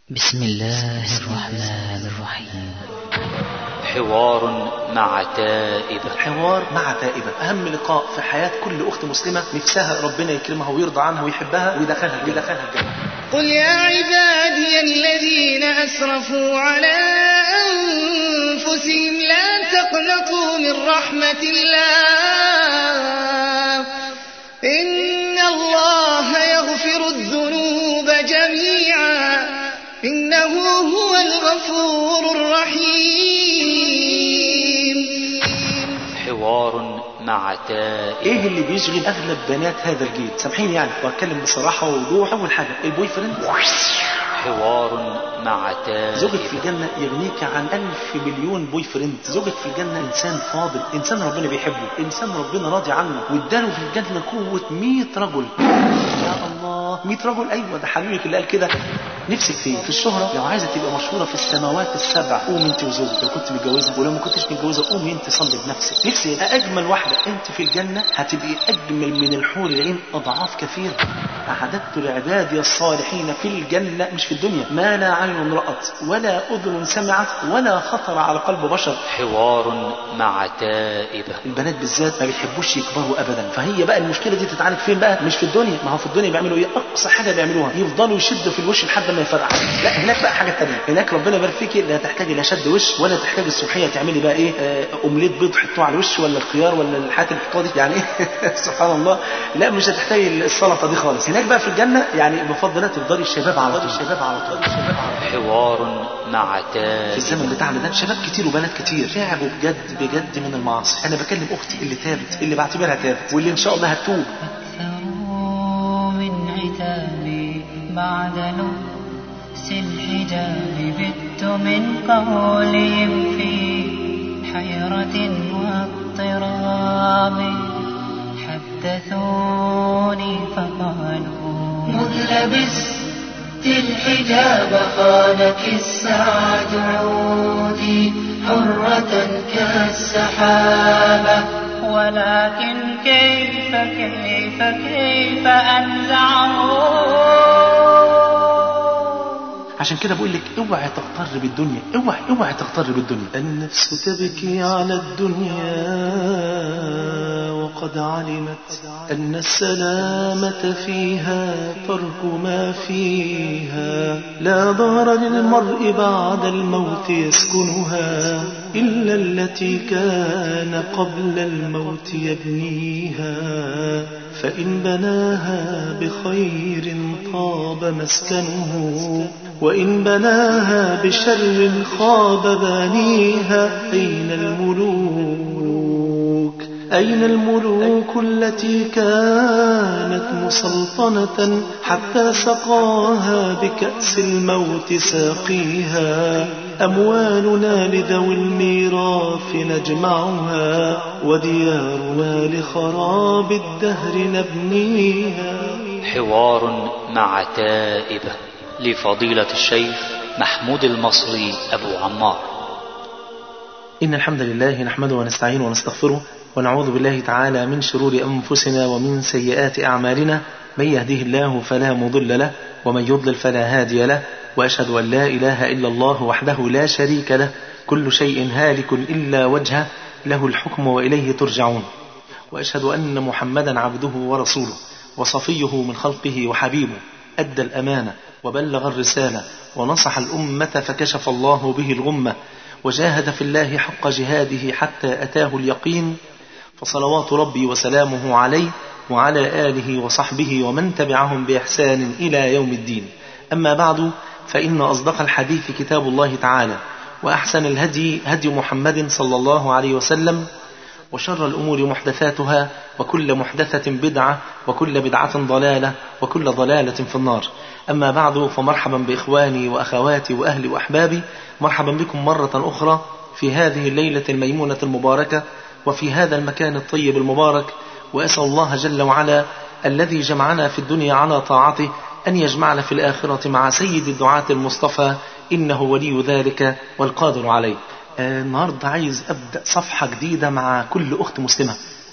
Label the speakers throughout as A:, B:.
A: بسم الله الرحمن الرحيم
B: حوار مع تائبة
C: حوار مع تائبة أهم لقاء في حياة كل أخت مسلمة نفسها ربنا يكرمها ويرضى عنها ويحبها ويدخلها ويدخلها الجنة
D: قل يا عبادي الذين أسرفوا على أنفسهم لا تقنطوا من رحمة الله إن الله يغفر الذنوب جميعا إنه هو الغفور الرحيم
B: حوار مع تائبة
C: ايه اللي بيشغل اغلب بنات هذا الجيل سامحيني يعني واتكلم بصراحه ووضوح اول حاجه البوي فريند
B: حوار مع تائبة
C: زوجك في الجنة يغنيك عن ألف مليون بوي فريند زوجك في الجنة إنسان فاضل إنسان ربنا بيحبه إنسان ربنا راضي عنه واداله في الجنة قوة 100 رجل يا الله 100 رجل أيوة ده حبيبك اللي قال كده نفسك فيه في الشهرة لو عايزة تبقى مشهورة في السماوات السبع قوم انت وزوجك لو كنت متجوزة ولو ما كنتش متجوزة قومي انت صلي بنفسك نفسي يبقى أجمل واحدة انت في الجنة هتبقي أجمل من الحور العين أضعاف كثيرة أعددت لعبادي الصالحين في الجنة مش في الدنيا ما لا عين رأت ولا أذن سمعت ولا خطر على قلب بشر
B: حوار مع تائبة
C: البنات بالذات ما بيحبوش يكبروا ابدا فهي بقى المشكله دي تتعالج فين بقى مش في الدنيا ما هو في الدنيا بيعملوا ايه اقصى حاجه بيعملوها يفضلوا يشدوا في الوش لحد ما يفرقع لا هناك بقى حاجه تانية هناك ربنا يبارك فيكي لا تحتاجي لا شد وش ولا تحتاجي الصبحيه تعملي بقى ايه آه، اومليت بيض حطوه على الوش ولا الخيار ولا الحاجات اللي بتحطوها دي يعني ايه سبحان الله لا مش هتحتاجي السلطه دي خالص هناك بقى في الجنه يعني بفضل الله تفضلي الشباب على طول الشباب على طول الشباب على طول
B: حوار مع
C: في
B: تائبة
C: الزمن بتاعنا ده شباب كتير وبنات كتير تعبوا بجد بجد من المعاصي انا بكلم اختي اللي تابت اللي بعتبرها تابت واللي ان شاء الله هتوب
E: أكثروا من عتابي بعد لبس الحجاب بت من قولهم في حيرة واضطراب حدثوني فقالوا مذ لبست الحجاب خانك السعد عودي حرة كالسحابة ولكن كيف كيف كيف أنزعه
C: عشان كده بقول لك اوعي تغتر بالدنيا اوعي اوعي تغتر بالدنيا النفس تبكي على الدنيا وقد علمت ان السلامة فيها ترك ما فيها لا دار للمرء بعد الموت يسكنها الا التي كان قبل الموت يبنيها فإن بناها بخير طاب مسكنه وإن بناها بشر خاب بانيها أين الملوك أين الملوك التي كانت مسلطنة حتى سقاها بكأس الموت ساقيها أموالنا لذوي الميراث نجمعها وديارنا لخراب الدهر نبنيها
B: حوار مع تائبة لفضيلة الشيخ محمود المصري أبو عمار
C: إن الحمد لله نحمده ونستعينه ونستغفره ونعوذ بالله تعالى من شرور أنفسنا ومن سيئات أعمالنا من يهده الله فلا مضل له ومن يضلل فلا هادي له وأشهد أن لا إله إلا الله وحده لا شريك له كل شيء هالك إلا وجهه له الحكم وإليه ترجعون وأشهد أن محمدا عبده ورسوله وصفيه من خلقه وحبيبه أدى الأمانة وبلغ الرسالة ونصح الأمة فكشف الله به الغمة وجاهد في الله حق جهاده حتى أتاه اليقين فصلوات ربي وسلامه عليه وعلى آله وصحبه ومن تبعهم بإحسان إلى يوم الدين أما بعد فإن أصدق الحديث كتاب الله تعالى وأحسن الهدي هدي محمد صلى الله عليه وسلم وشر الأمور محدثاتها وكل محدثة بدعة وكل بدعة ضلالة وكل ضلالة في النار أما بعد فمرحبا بإخواني وأخواتي وأهلي وأحبابي مرحبا بكم مرة أخرى في هذه الليلة الميمونة المباركة وفي هذا المكان الطيب المبارك وأسأل الله جل وعلا الذي جمعنا في الدنيا على طاعته أن يجمعنا في الآخرة مع سيد الدعاة المصطفى إنه ولي ذلك والقادر عليه آه، النهاردة عايز أبدأ صفحة جديدة مع كل أخت مسلمة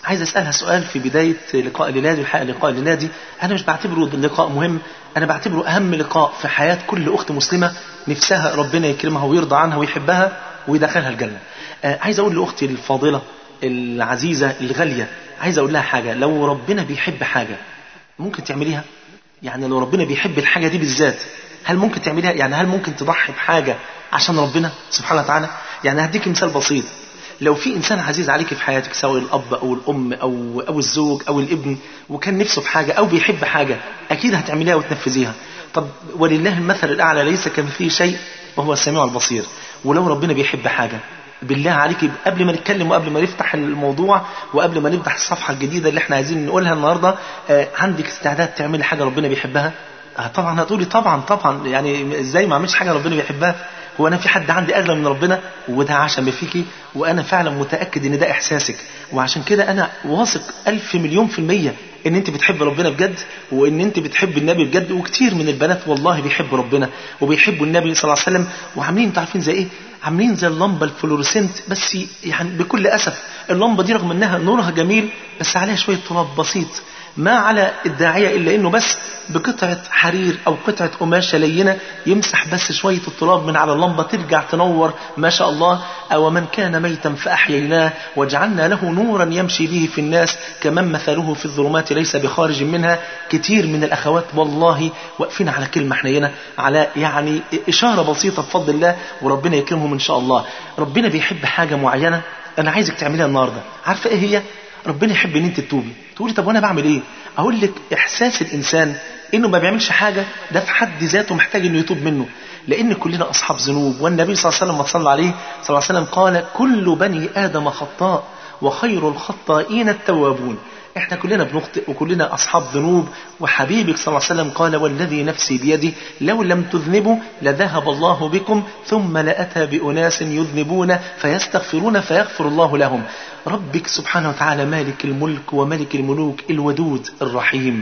C: عايز اسالها سؤال في بدايه لقاء الليله دي الحقيقه لقاء الليله دي انا مش بعتبره لقاء مهم انا بعتبره اهم لقاء في حياه كل اخت مسلمه نفسها ربنا يكرمها ويرضى عنها ويحبها ويدخلها الجنه آه عايز اقول لاختي الفاضله العزيزه الغاليه عايز اقول لها حاجه لو ربنا بيحب حاجه ممكن تعمليها يعني لو ربنا بيحب الحاجه دي بالذات هل ممكن تعمليها يعني هل ممكن تضحي بحاجه عشان ربنا سبحانه وتعالى يعني هديك مثال بسيط لو في انسان عزيز عليك في حياتك سواء الاب او الام او او الزوج او الابن وكان نفسه في حاجه او بيحب حاجه اكيد هتعمليها وتنفذيها طب ولله المثل الاعلى ليس كمثله شيء وهو السميع البصير ولو ربنا بيحب حاجه بالله عليك قبل ما نتكلم وقبل ما نفتح الموضوع وقبل ما نفتح الصفحه الجديده اللي احنا عايزين نقولها النهارده آه عندك استعداد تعملي حاجه ربنا بيحبها آه طبعا هتقولي طبعا طبعا يعني ازاي ما اعملش حاجه ربنا بيحبها هو انا في حد عندي اغلى من ربنا وده عشم فيكي وانا فعلا متاكد ان ده احساسك وعشان كده انا واثق ألف مليون في الميه ان انت بتحب ربنا بجد وان انت بتحب النبي بجد وكتير من البنات والله بيحبوا ربنا وبيحبوا النبي صلى الله عليه وسلم وعاملين انتوا عارفين زي ايه عاملين زي اللمبه الفلورسنت بس يعني بكل اسف اللمبه دي رغم انها نورها جميل بس عليها شويه تراب بسيط ما على الداعية إلا إنه بس بقطعة حرير أو قطعة قماشة لينة يمسح بس شوية التراب من على اللمبة ترجع تنور ما شاء الله أو من كان ميتا فأحييناه وجعلنا له نورا يمشي به في الناس كمن مثله في الظلمات ليس بخارج منها كتير من الأخوات والله واقفين على كلمة حنينة على يعني إشارة بسيطة بفضل الله وربنا يكرمهم إن شاء الله ربنا بيحب حاجة معينة أنا عايزك تعمليها النهاردة عارفة إيه هي؟ ربنا يحب ان انت تتوبي تقولي طب وانا بعمل ايه اقول لك احساس الانسان انه ما بيعملش حاجه ده في حد ذاته محتاج انه يتوب منه لان كلنا اصحاب ذنوب والنبي صلى الله عليه وسلم صلى عليه صلى الله عليه وسلم قال كل بني ادم خطاء وخير الخطائين التوابون احنا كلنا بنخطئ وكلنا اصحاب ذنوب وحبيبك صلى الله عليه وسلم قال والذي نفسي بيده لو لم تذنبوا لذهب الله بكم ثم لاتى باناس يذنبون فيستغفرون فيغفر الله لهم ربك سبحانه وتعالى مالك الملك وملك الملوك الودود الرحيم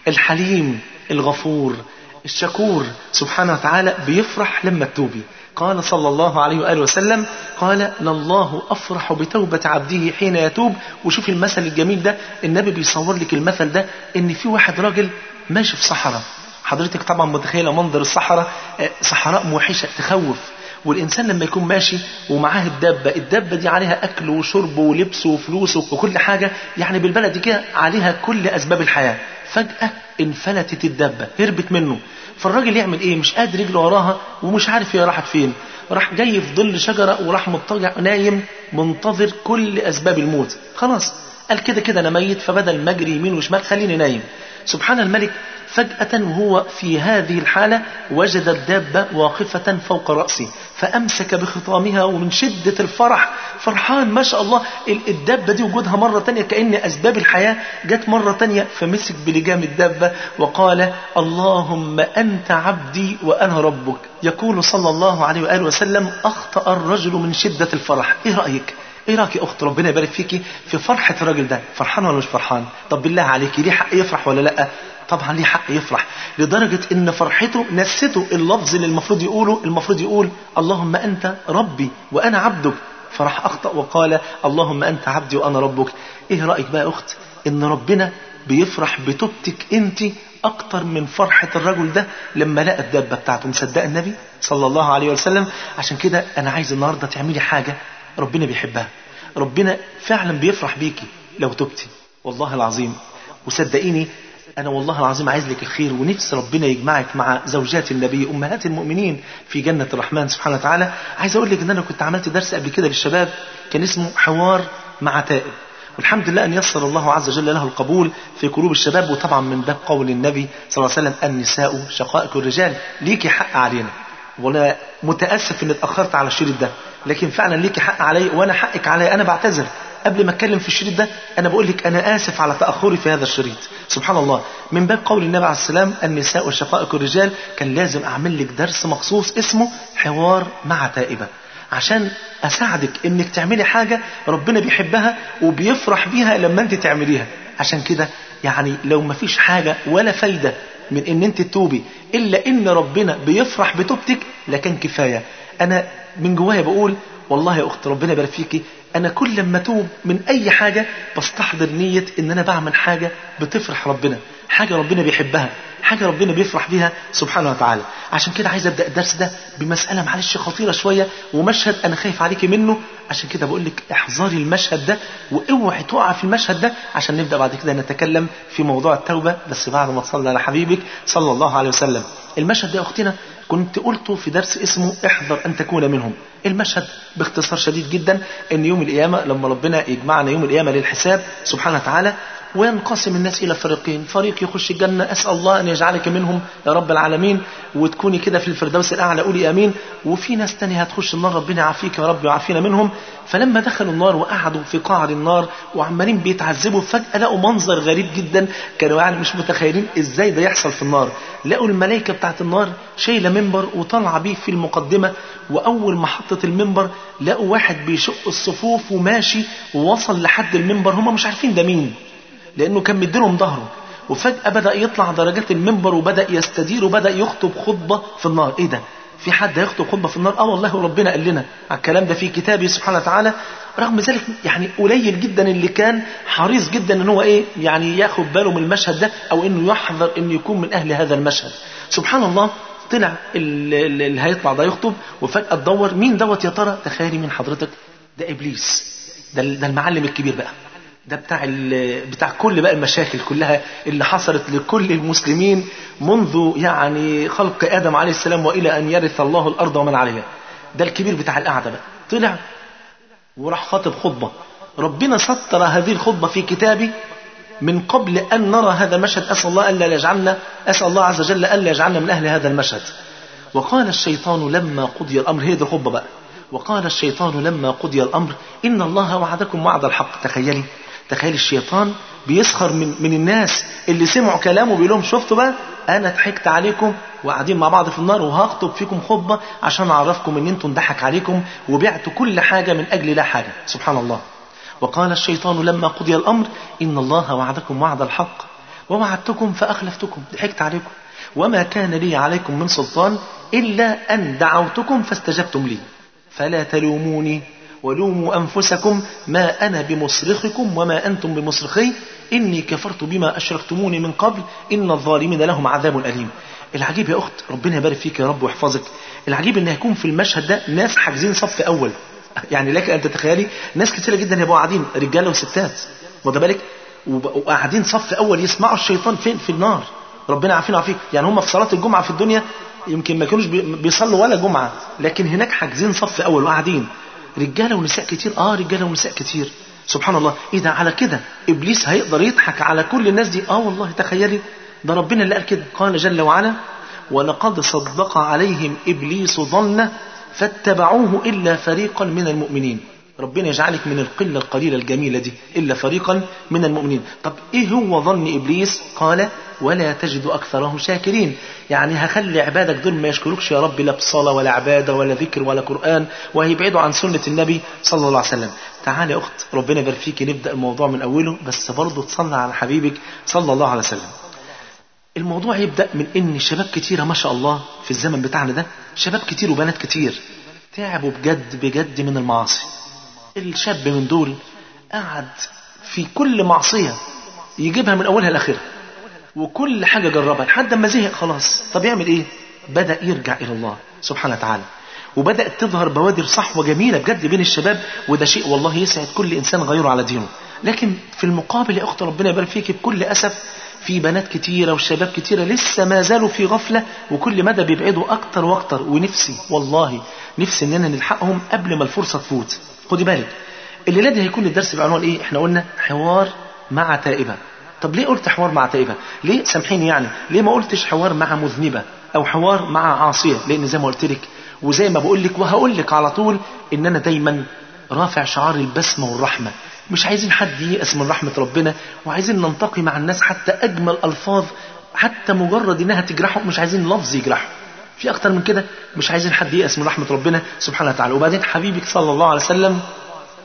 C: الحليم الغفور الشكور سبحانه وتعالى بيفرح لما تتوبي قال صلى الله عليه وآله وسلم قال لله أفرح بتوبة عبده حين يتوب وشوف المثل الجميل ده النبي بيصور لك المثل ده ان في واحد راجل ماشي في صحراء حضرتك طبعا متخيلة منظر الصحراء صحراء موحشة تخوف والإنسان لما يكون ماشي ومعاه الدابة الدابة دي عليها أكل وشرب ولبس وفلوس وكل حاجة يعني بالبلد كده عليها كل أسباب الحياة فجأة انفلتت الدابة هربت منه فالراجل يعمل ايه مش قادر يجري وراها ومش عارف هي راحت فين راح جاي في ظل شجرة وراح مضطجع نايم منتظر كل أسباب الموت خلاص قال كده كده أنا ميت فبدل ما أجري يمين وشمال خليني نايم سبحان الملك فجأة وهو في هذه الحالة وجد الدابة واقفة فوق رأسه فأمسك بخطامها ومن شدة الفرح فرحان ما شاء الله الدابة دي وجودها مرة تانية كأن أسباب الحياة جت مرة تانية فمسك بلجام الدابة وقال اللهم أنت عبدي وأنا ربك يقول صلى الله عليه وآله وسلم أخطأ الرجل من شدة الفرح إيه رأيك؟ ايه رايك يا اخت ربنا يبارك فيكي في فرحه الراجل ده فرحان ولا مش فرحان طب بالله عليكي ليه حق يفرح ولا لا طبعا ليه حق يفرح لدرجه ان فرحته نسته اللفظ اللي المفروض يقوله المفروض يقول اللهم انت ربي وانا عبدك فراح اخطا وقال اللهم انت عبدي وانا ربك ايه رايك بقى يا اخت ان ربنا بيفرح بتوبتك انت اكتر من فرحة الرجل ده لما لقى الدابة بتاعته مصدق النبي صلى الله عليه وسلم عشان كده انا عايز النهاردة تعملي حاجة ربنا بيحبها ربنا فعلا بيفرح بيكي لو تبتي والله العظيم وصدقيني انا والله العظيم عايز لك الخير ونفس ربنا يجمعك مع زوجات النبي امهات المؤمنين في جنه الرحمن سبحانه وتعالى عايز اقول لك ان انا كنت عملت درس قبل كده للشباب كان اسمه حوار مع تائب والحمد لله ان يسر الله عز وجل له القبول في قلوب الشباب وطبعا من باب قول النبي صلى الله عليه وسلم النساء شقائق الرجال ليكي حق علينا ولا متاسف ان اتاخرت على الشريط ده لكن فعلا ليكي حق علي وانا حقك علي انا بعتذر قبل ما اتكلم في الشريط ده انا بقول لك انا اسف على تاخري في هذا الشريط سبحان الله من باب قول النبي عليه السلام النساء وشقائق الرجال كان لازم اعمل لك درس مخصوص اسمه حوار مع تائبه عشان اساعدك انك تعملي حاجه ربنا بيحبها وبيفرح بيها لما انت تعمليها عشان كده يعني لو ما فيش حاجه ولا فايده من ان انت تتوبي الا ان ربنا بيفرح بتوبتك لكان كفايه انا من جوايا بقول والله يا اخت ربنا يبارك فيكي انا كل لما اتوب من اي حاجه بستحضر نيه ان انا بعمل حاجه بتفرح ربنا حاجه ربنا بيحبها حاجه ربنا بيفرح بيها سبحانه وتعالى عشان كده عايز ابدا الدرس ده بمساله معلش خطيره شويه ومشهد انا خايف عليكي منه عشان كده بقول لك احذري المشهد ده واوعي تقع في المشهد ده عشان نبدا بعد كده نتكلم في موضوع التوبه بس بعد ما تصلي على حبيبك صلى الله عليه وسلم المشهد ده يا اختنا كنت قلته في درس اسمه احذر ان تكون منهم المشهد باختصار شديد جدا ان يوم القيامه لما ربنا يجمعنا يوم القيامه للحساب سبحانه وتعالى وينقسم الناس الى فريقين فريق يخش الجنه اسال الله ان يجعلك منهم يا رب العالمين وتكوني كده في الفردوس الاعلى قولي امين وفي ناس تانية هتخش النار ربنا يعافيك يا رب ويعافينا منهم فلما دخلوا النار وقعدوا في قعر النار وعمالين بيتعذبوا فجاه لقوا منظر غريب جدا كانوا يعني مش متخيلين ازاي ده يحصل في النار لقوا الملائكه بتاعت النار شايله منبر وطالعه بيه في المقدمه واول ما حطت المنبر لقوا واحد بيشق الصفوف وماشي ووصل لحد المنبر هم مش عارفين ده مين لانه كان مديلهم ظهره وفجاه بدا يطلع درجات المنبر وبدا يستدير وبدا يخطب خطبه في النار ايه ده في حد هيخطب خطبه في النار اه والله ربنا قال لنا على الكلام ده في كتابه سبحانه وتعالى رغم ذلك يعني قليل جدا اللي كان حريص جدا ان هو ايه يعني ياخد باله من المشهد ده او انه يحذر انه يكون من اهل هذا المشهد سبحان الله طلع اللي هيطلع ده يخطب وفجاه تدور مين دوت يا ترى تخيلي من حضرتك ده ابليس ده ده المعلم الكبير بقى ده بتاع بتاع كل بقى المشاكل كلها اللي حصلت لكل المسلمين منذ يعني خلق ادم عليه السلام والى ان يرث الله الارض ومن عليها ده الكبير بتاع القعده بقى طلع وراح خاطب خطبه ربنا سطر هذه الخطبه في كتابه من قبل ان نرى هذا المشهد اسال الله الا يجعلنا اسال الله عز وجل الا يجعلنا من اهل هذا المشهد وقال الشيطان لما قضي الامر هي دي الخطبه بقى وقال الشيطان لما قضي الامر ان الله وعدكم وعد الحق تخيلي تخيل الشيطان بيسخر من من الناس اللي سمعوا كلامه بيقول لهم شفتوا بقى انا ضحكت عليكم وقاعدين مع بعض في النار وهخطب فيكم خطبه عشان اعرفكم ان انتم ضحك عليكم وبعتوا كل حاجه من اجل لا حاجه سبحان الله وقال الشيطان لما قضي الامر ان الله وعدكم وعد الحق ووعدتكم فاخلفتكم ضحكت عليكم وما كان لي عليكم من سلطان الا ان دعوتكم فاستجبتم لي فلا تلوموني ولوموا أنفسكم ما أنا بمصرخكم وما أنتم بمصرخي إني كفرت بما أشركتموني من قبل إن الظالمين لهم عذاب أليم العجيب يا أخت ربنا يبارك فيك يا رب ويحفظك العجيب إن هيكون في المشهد ده ناس حاجزين صف أول يعني لك أن تتخيلي ناس كتيرة جدا يبقوا قاعدين رجالة وستات واخد بالك وقاعدين صف أول يسمعوا الشيطان فين في النار ربنا عافينا وعافيك يعني هم في صلاة الجمعة في الدنيا يمكن ما كانوش بيصلوا ولا جمعة لكن هناك حاجزين صف أول وقاعدين رجاله ونساء كتير اه رجاله ونساء كتير سبحان الله ايه ده على كده ابليس هيقدر يضحك على كل الناس دي اه والله تخيلي ده ربنا اللي قال كده قال جل وعلا ولقد صدق عليهم ابليس ظنه فاتبعوه الا فريقا من المؤمنين ربنا يجعلك من القلة القليلة الجميلة دي إلا فريقا من المؤمنين طب إيه هو ظن إبليس قال ولا تجد أكثرهم شاكرين يعني هخلي عبادك دول ما يشكروكش يا رب لا بصلاة ولا عبادة ولا ذكر ولا قرآن وهيبعدوا عن سنة النبي صلى الله عليه وسلم تعالى يا أخت ربنا يبارك فيك نبدأ الموضوع من أوله بس برضه تصلى على حبيبك صلى الله عليه وسلم الموضوع يبدأ من إن شباب كتيرة ما شاء الله في الزمن بتاعنا ده شباب كتير وبنات كتير تعبوا بجد بجد من المعاصي الشاب من دول قعد في كل معصية يجيبها من أولها لآخرها وكل حاجة جربها لحد ما زهق خلاص طب يعمل إيه؟ بدأ يرجع إلى الله سبحانه وتعالى وبدأت تظهر بوادر صحوة جميلة بجد بين الشباب وده شيء والله يسعد كل إنسان غيره على دينه لكن في المقابل يا أخت ربنا يبارك فيك بكل أسف في بنات كتيرة وشباب كتيرة لسه ما زالوا في غفلة وكل مدى بيبعدوا أكتر وأكتر ونفسي والله نفسي إننا نلحقهم قبل ما الفرصة تفوت خدي بالك الليله دي هيكون الدرس بعنوان ايه احنا قلنا حوار مع تائبه طب ليه قلت حوار مع تائبه ليه سامحيني يعني ليه ما قلتش حوار مع مذنبه او حوار مع عاصيه لان زي ما قلت لك وزي ما بقول لك وهقول لك على طول ان انا دايما رافع شعار البسمه والرحمه مش عايزين حد ييأس من رحمه ربنا وعايزين ننتقي مع الناس حتى اجمل الفاظ حتى مجرد انها تجرحه مش عايزين لفظ يجرحه في اكتر من كده مش عايزين حد ييأس من رحمه ربنا سبحانه وتعالى وبعدين حبيبك صلى الله عليه وسلم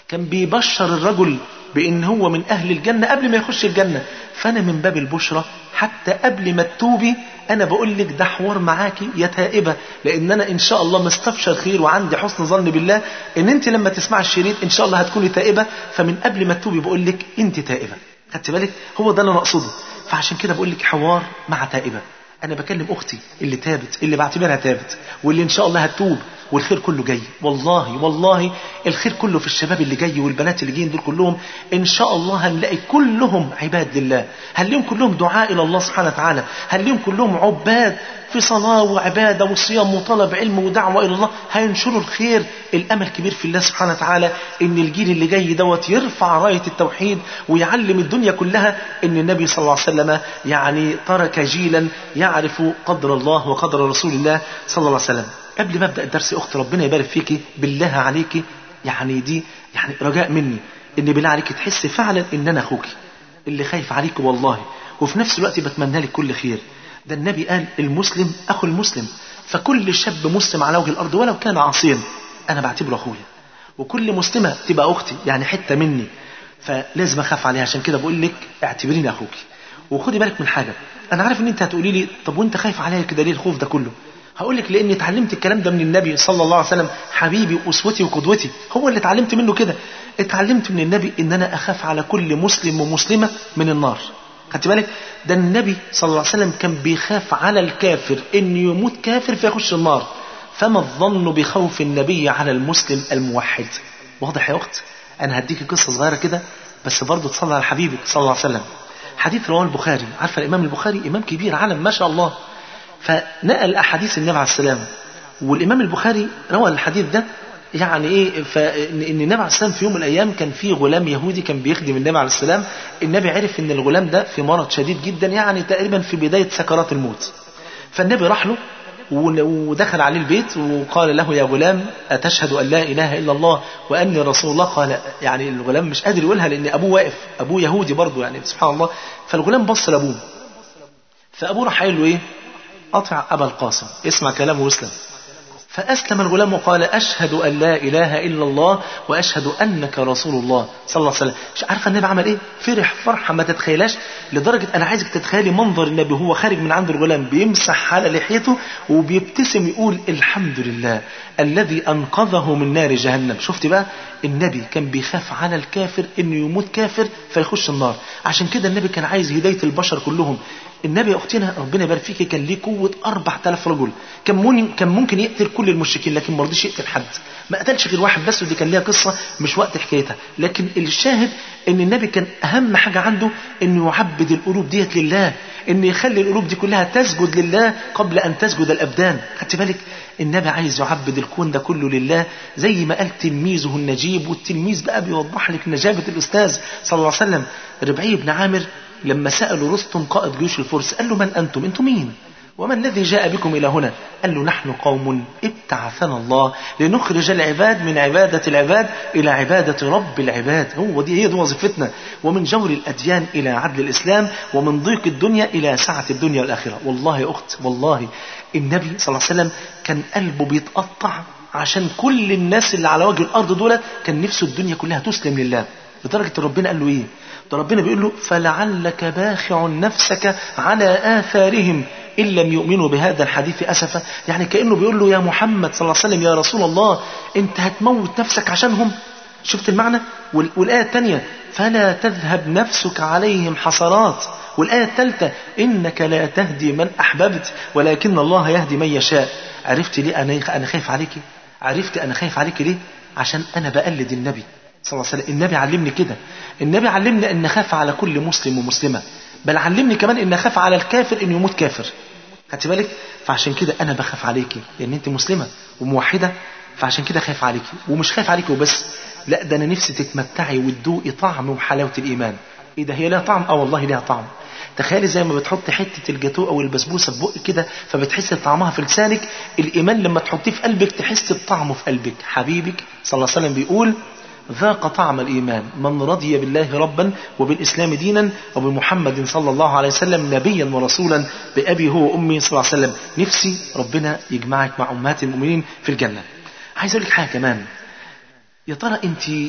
C: كان بيبشر الرجل بان هو من اهل الجنه قبل ما يخش الجنه فانا من باب البشرى حتى قبل ما تتوبي انا بقول لك ده حوار معاكي يا تائبه لان انا ان شاء الله مستبشر خير وعندي حسن ظن بالله ان انت لما تسمع الشريط ان شاء الله هتكوني تائبه فمن قبل ما تتوبي بقول لك انت تائبه خدت بالك هو ده اللي انا اقصده فعشان كده بقول لك حوار مع تائبه انا بكلم اختي اللي تابت اللي بعتبرها تابت واللي ان شاء الله هتوب والخير كله جاي والله والله الخير كله في الشباب اللي جاي والبنات اللي جايين دول كلهم ان شاء الله هنلاقي كلهم عباد لله هنلاقيهم كلهم دعاء الى الله سبحانه وتعالى هنلاقيهم كلهم عباد في صلاة وعبادة وصيام وطلب علم ودعوة إلى الله هينشروا الخير الأمل كبير في الله سبحانه وتعالى إن الجيل اللي جاي دوت يرفع راية التوحيد ويعلم الدنيا كلها إن النبي صلى الله عليه وسلم يعني ترك جيلا يعرف قدر الله وقدر رسول الله صلى الله عليه وسلم قبل ما أبدأ الدرس أخت ربنا يبارك فيكي بالله عليكي يعني دي يعني رجاء مني إن بالله عليكي تحس فعلا إن أنا أخوكي اللي خايف عليك والله وفي نفس الوقت بتمنى لك كل خير ده النبي قال المسلم أخو المسلم فكل شاب مسلم على وجه الأرض ولو كان عاصيا أنا بعتبره أخويا وكل مسلمة تبقى أختي يعني حتة مني فلازم أخاف عليها عشان كده بقول لك اعتبريني أخوكي وخدي بالك من حاجة أنا عارف إن أنت هتقولي لي طب وأنت خايف عليا كده ليه الخوف ده كله هقول لك لاني اتعلمت الكلام ده من النبي صلى الله عليه وسلم حبيبي واسوتي وقدوتي هو اللي اتعلمت منه كده اتعلمت من النبي ان انا اخاف على كل مسلم ومسلمه من النار خدت بالك ده النبي صلى الله عليه وسلم كان بيخاف على الكافر ان يموت كافر فيخش النار فما الظن بخوف النبي على المسلم الموحد واضح يا اخت انا هديك قصه صغيره كده بس برضه تصلي على حبيبك صلى الله عليه وسلم حديث رواه البخاري عارفه الامام البخاري امام كبير عالم ما شاء الله فنقل احاديث النبي عليه السلام والامام البخاري روى الحديث ده يعني ايه فان النبي عليه السلام في يوم من الايام كان في غلام يهودي كان بيخدم النبي عليه السلام النبي عرف ان الغلام ده في مرض شديد جدا يعني تقريبا في بدايه سكرات الموت فالنبي راح له ودخل عليه البيت وقال له يا غلام أتشهد أن لا إله إلا الله وأني رسول الله قال يعني الغلام مش قادر يقولها لأن أبوه واقف أبوه يهودي برضه يعني سبحان الله فالغلام بص لأبوه فأبوه راح قايل له إيه أطع أبا القاسم اسمع كلامه واسلم فأسلم الغلام وقال أشهد أن لا إله إلا الله وأشهد أنك رسول الله صلى الله عليه وسلم مش عارفة النبي عمل إيه فرح فرحة ما تتخيلاش لدرجة أنا عايزك تتخيلي منظر النبي وهو خارج من عند الغلام بيمسح على لحيته وبيبتسم يقول الحمد لله الذي أنقذه من نار جهنم شفت بقى النبي كان بيخاف على الكافر انه يموت كافر فيخش النار عشان كده النبي كان عايز هداية البشر كلهم النبي يا اختنا ربنا يبارك فيك كان ليه قوة 4000 رجل كان ممكن كان ممكن يقتل كل المشركين لكن ما رضيش يقتل حد ما قتلش غير واحد بس ودي كان ليها قصة مش وقت حكايتها لكن الشاهد ان النبي كان اهم حاجة عنده انه يعبد القلوب ديت لله ان يخلي القلوب دي كلها تسجد لله قبل ان تسجد الابدان خدت بالك النبي عايز يعبد الكون ده كله لله زي ما قال تلميذه النجيب والتلميذ بقى بيوضح لك نجابة الأستاذ صلى الله عليه وسلم ربعي بن عامر لما سألوا رستم قائد جيوش الفرس قال له من أنتم أنتم مين وما الذي جاء بكم إلى هنا قال له نحن قوم ابتعثنا الله لنخرج العباد من عبادة العباد إلى عبادة رب العباد هو دي هي دي وظيفتنا ومن جور الأديان إلى عدل الإسلام ومن ضيق الدنيا إلى سعة الدنيا والآخرة والله يا أخت والله النبي صلى الله عليه وسلم كان قلبه بيتقطع عشان كل الناس اللي على وجه الأرض دول كان نفسه الدنيا كلها تسلم لله لدرجة ربنا قال له إيه ده ربنا بيقول له فلعلك باخع نفسك على آثارهم إن لم يؤمنوا بهذا الحديث أسفا يعني كأنه بيقول له يا محمد صلى الله عليه وسلم يا رسول الله أنت هتموت نفسك عشانهم شفت المعنى والآية الثانية فلا تذهب نفسك عليهم حسرات والآية الثالثة إنك لا تهدي من أحببت ولكن الله يهدي من يشاء عرفت ليه أنا أنا خايف عليكي عرفت أنا خايف عليكي ليه عشان أنا بقلد النبي صلى الله عليه وسلم النبي علمني كده النبي علمني أن أخاف على كل مسلم ومسلمة بل علمني كمان أن أخاف على الكافر أن يموت كافر خدت بالك فعشان كده أنا بخاف عليكي لأن أنت مسلمة وموحدة فعشان كده خايف عليكي ومش خايف عليكي وبس لا ده أنا نفسي تتمتعي وتدوقي طعم وحلاوة الإيمان إيه ده هي لها طعم اه والله لها طعم تخيلي زي ما بتحط حتة الجاتو أو البسبوسة في بقك كده فبتحس بطعمها في لسانك الإيمان لما تحطيه في قلبك تحس بطعمه في قلبك حبيبك صلى الله عليه وسلم بيقول ذاق طعم الإيمان من رضي بالله ربا وبالإسلام دينا وبمحمد صلى الله عليه وسلم نبيا ورسولا بأبي هو وأمي صلى الله عليه وسلم نفسي ربنا يجمعك مع أمهات المؤمنين في الجنة عايز أقول لك حاجة كمان يا ترى أنت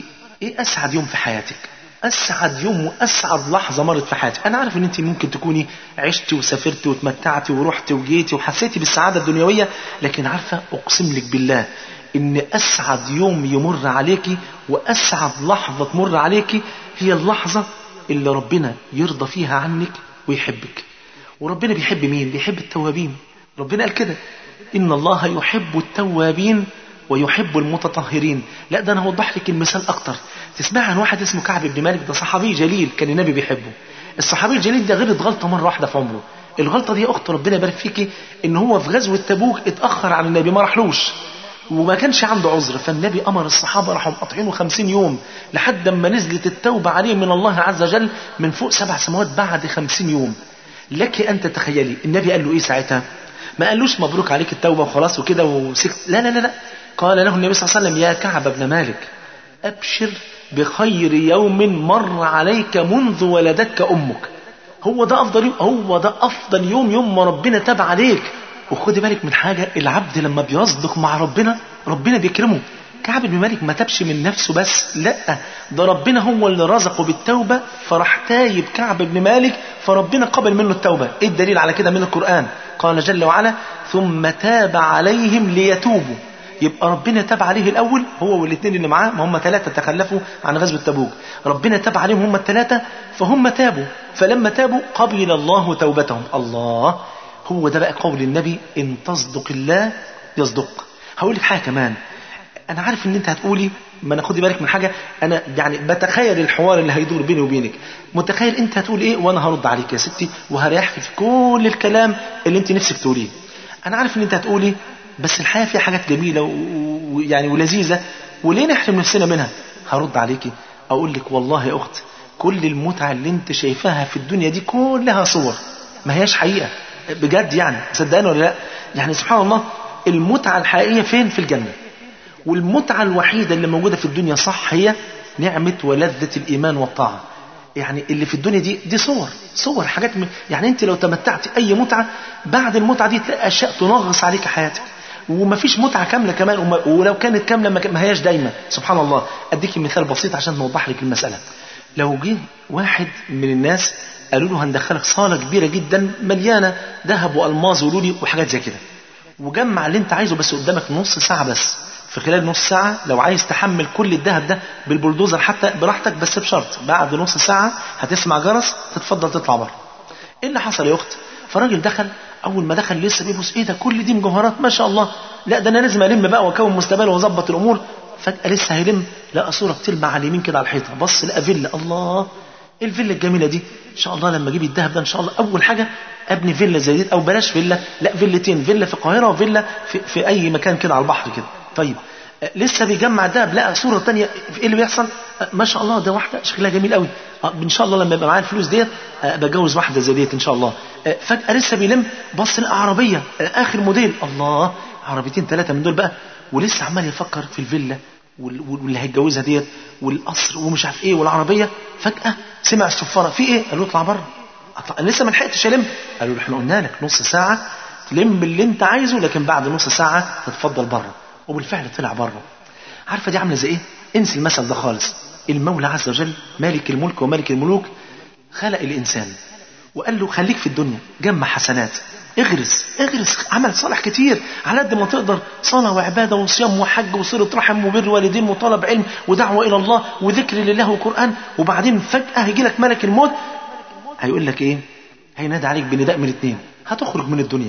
C: ايه اسعد يوم في حياتك اسعد يوم واسعد لحظه مرت في حياتك انا عارف ان انت ممكن تكوني عشتي وسافرتي وتمتعتي ورحتي وجيتي وحسيتي بالسعاده الدنيويه لكن عارفه اقسم لك بالله ان اسعد يوم يمر عليكي واسعد لحظه تمر عليكي هي اللحظه اللي ربنا يرضى فيها عنك ويحبك وربنا بيحب مين بيحب التوابين ربنا قال كده ان الله يحب التوابين ويحب المتطهرين لا ده انا هوضح لك المثال اكتر تسمع عن واحد اسمه كعب بن مالك ده صحابي جليل كان النبي بيحبه الصحابي الجليل ده غلط غلطه مره واحده في عمره الغلطه دي يا اخت ربنا يبارك فيكي ان هو في غزوه تبوك اتاخر عن النبي ما راحلوش وما كانش عنده عذر فالنبي امر الصحابه راحوا مقاطعينه 50 يوم لحد ما نزلت التوبه عليه من الله عز وجل من فوق سبع سماوات بعد 50 يوم لك ان تتخيلي النبي قال له ايه ساعتها ما قالوش مبروك عليك التوبه وخلاص وكده وسكت لا لا لا لا قال له النبي صلى الله عليه وسلم يا كعب بن مالك ابشر بخير يوم مر عليك منذ ولدتك امك هو ده افضل يوم هو ده افضل يوم يوم ما ربنا تاب عليك وخدي بالك من حاجه العبد لما بيصدق مع ربنا ربنا بيكرمه كعب بن مالك ما تابش من نفسه بس لا ده ربنا هو اللي رزقه بالتوبة فراح تايب كعب بن مالك فربنا قبل منه التوبة ايه الدليل على كده من القرآن قال جل وعلا ثم تاب عليهم ليتوبوا يبقى ربنا تاب عليه الأول هو والاثنين اللي معاه ما هم ثلاثة تخلفوا عن غزوة تبوك ربنا تاب عليهم هم الثلاثة فهم تابوا فلما تابوا قبل الله توبتهم الله هو ده بقى قول النبي إن تصدق الله يصدق هقول لك حاجة كمان انا عارف ان انت هتقولي ما انا خدي بالك من حاجه انا يعني بتخيل الحوار اللي هيدور بيني وبينك متخيل انت هتقول ايه وانا هرد عليك يا ستي وهريحك في كل الكلام اللي انت نفسك تقوليه انا عارف ان انت هتقولي بس الحياه فيها حاجات جميله ويعني ولذيذه وليه نحرم نفسنا منها هرد عليكي اقول لك والله يا اخت كل المتعه اللي انت شايفاها في الدنيا دي كلها صور ما هياش حقيقه بجد يعني صدقني ولا لا يعني سبحان الله المتعه الحقيقيه فين في الجنه والمتعة الوحيدة اللي موجودة في الدنيا صح هي نعمة ولذة الإيمان والطاعة يعني اللي في الدنيا دي دي صور صور حاجات من يعني انت لو تمتعت اي متعه بعد المتعه دي تلاقي اشياء تنغص عليك حياتك ومفيش متعه كامله كمان وما ولو كانت كامله ما هياش دايما سبحان الله اديكي مثال بسيط عشان نوضح لك المساله لو جه واحد من الناس قالوا له هندخلك صاله كبيره جدا مليانه ذهب والماظ ولولي وحاجات زي كده وجمع اللي انت عايزه بس قدامك نص ساعه بس في خلال نص ساعة لو عايز تحمل كل الذهب ده بالبلدوزر حتى براحتك بس بشرط بعد نص ساعة هتسمع جرس تتفضل تطلع بره. ايه اللي حصل يا اخت؟ فراجل دخل اول ما دخل لسه بيبص ايه ده كل دي مجوهرات ما شاء الله لا ده انا لازم الم بقى واكون مستقبل واظبط الامور فجأة لسه هيلم لقى صورة بتلمع على اليمين كده على الحيطة بص لقى فيلا الله ايه الفيلا الجميلة دي ان شاء الله لما اجيب الذهب ده ان شاء الله اول حاجة ابني فيلا زي دي او بلاش فيلا لا فيلتين فيلا في القاهرة وفيلا في, في اي مكان كده على البحر كده طيب لسه بيجمع دهب لقى صوره تانية ايه اللي بيحصل ما شاء الله ده واحده شكلها جميل قوي ان شاء الله لما يبقى معايا الفلوس ديت بتجوز واحده زي ديت ان شاء الله فجاه لسه بيلم بص لقى عربيه اخر موديل الله عربيتين ثلاثه من دول بقى ولسه عمال يفكر في الفيلا واللي هيتجوزها ديت والقصر ومش عارف ايه والعربيه فجاه سمع الصفاره في ايه قال له اطلع بره اطلع أنا لسه ما لحقتش الم قالوا له احنا قلنا لك نص ساعه تلم اللي انت عايزه لكن بعد نص ساعه تتفضل بره وبالفعل طلع بره عارفه دي عامله زي ايه انسي المثل ده خالص المولى عز وجل مالك الملك ومالك الملوك خلق الانسان وقال له خليك في الدنيا جمع حسنات اغرس اغرس عمل صالح كتير على قد ما تقدر صلاه وعباده وصيام وحج وصله رحم وبر والدين وطلب علم ودعوه الى الله وذكر لله وقران وبعدين فجاه هيجي لك ملك الموت هيقول لك ايه هينادي عليك بنداء من اتنين هتخرج من الدنيا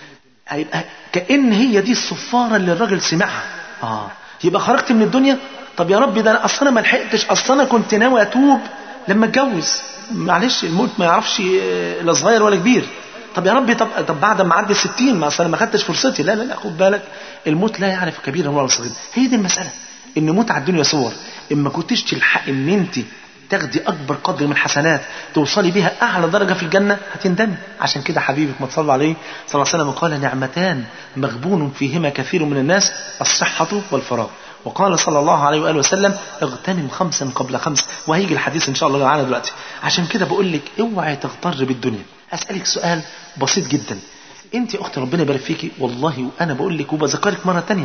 C: هيبقى كأن هي دي الصفارة اللي الراجل سمعها اه يبقى خرجت من الدنيا طب يا رب ده انا اصلا ما لحقتش اصلا انا كنت ناوي اتوب لما اتجوز معلش الموت ما يعرفش لا صغير ولا كبير طب يا ربي طب طب بعد ما عدى 60 ما اصل انا ما خدتش فرصتي لا لا لا خد بالك الموت لا يعرف كبيرا ولا صغيرا هي دي المساله ان متعه الدنيا صور اما كنتش تلحق ان انت تاخدي اكبر قدر من الحسنات توصلي بيها اعلى درجه في الجنه هتندمي عشان كده حبيبك ما تصلى عليه صلى الله عليه وسلم قال نعمتان مغبون فيهما كثير من الناس الصحه والفراغ وقال صلى الله عليه واله وسلم اغتنم خمسا قبل خمس وهيجي الحديث ان شاء الله معانا دلوقتي عشان كده بقول لك اوعي تغتر بالدنيا اسالك سؤال بسيط جدا انت يا اخت ربنا يبارك فيكي والله وانا بقول لك وبذكرك مره تانية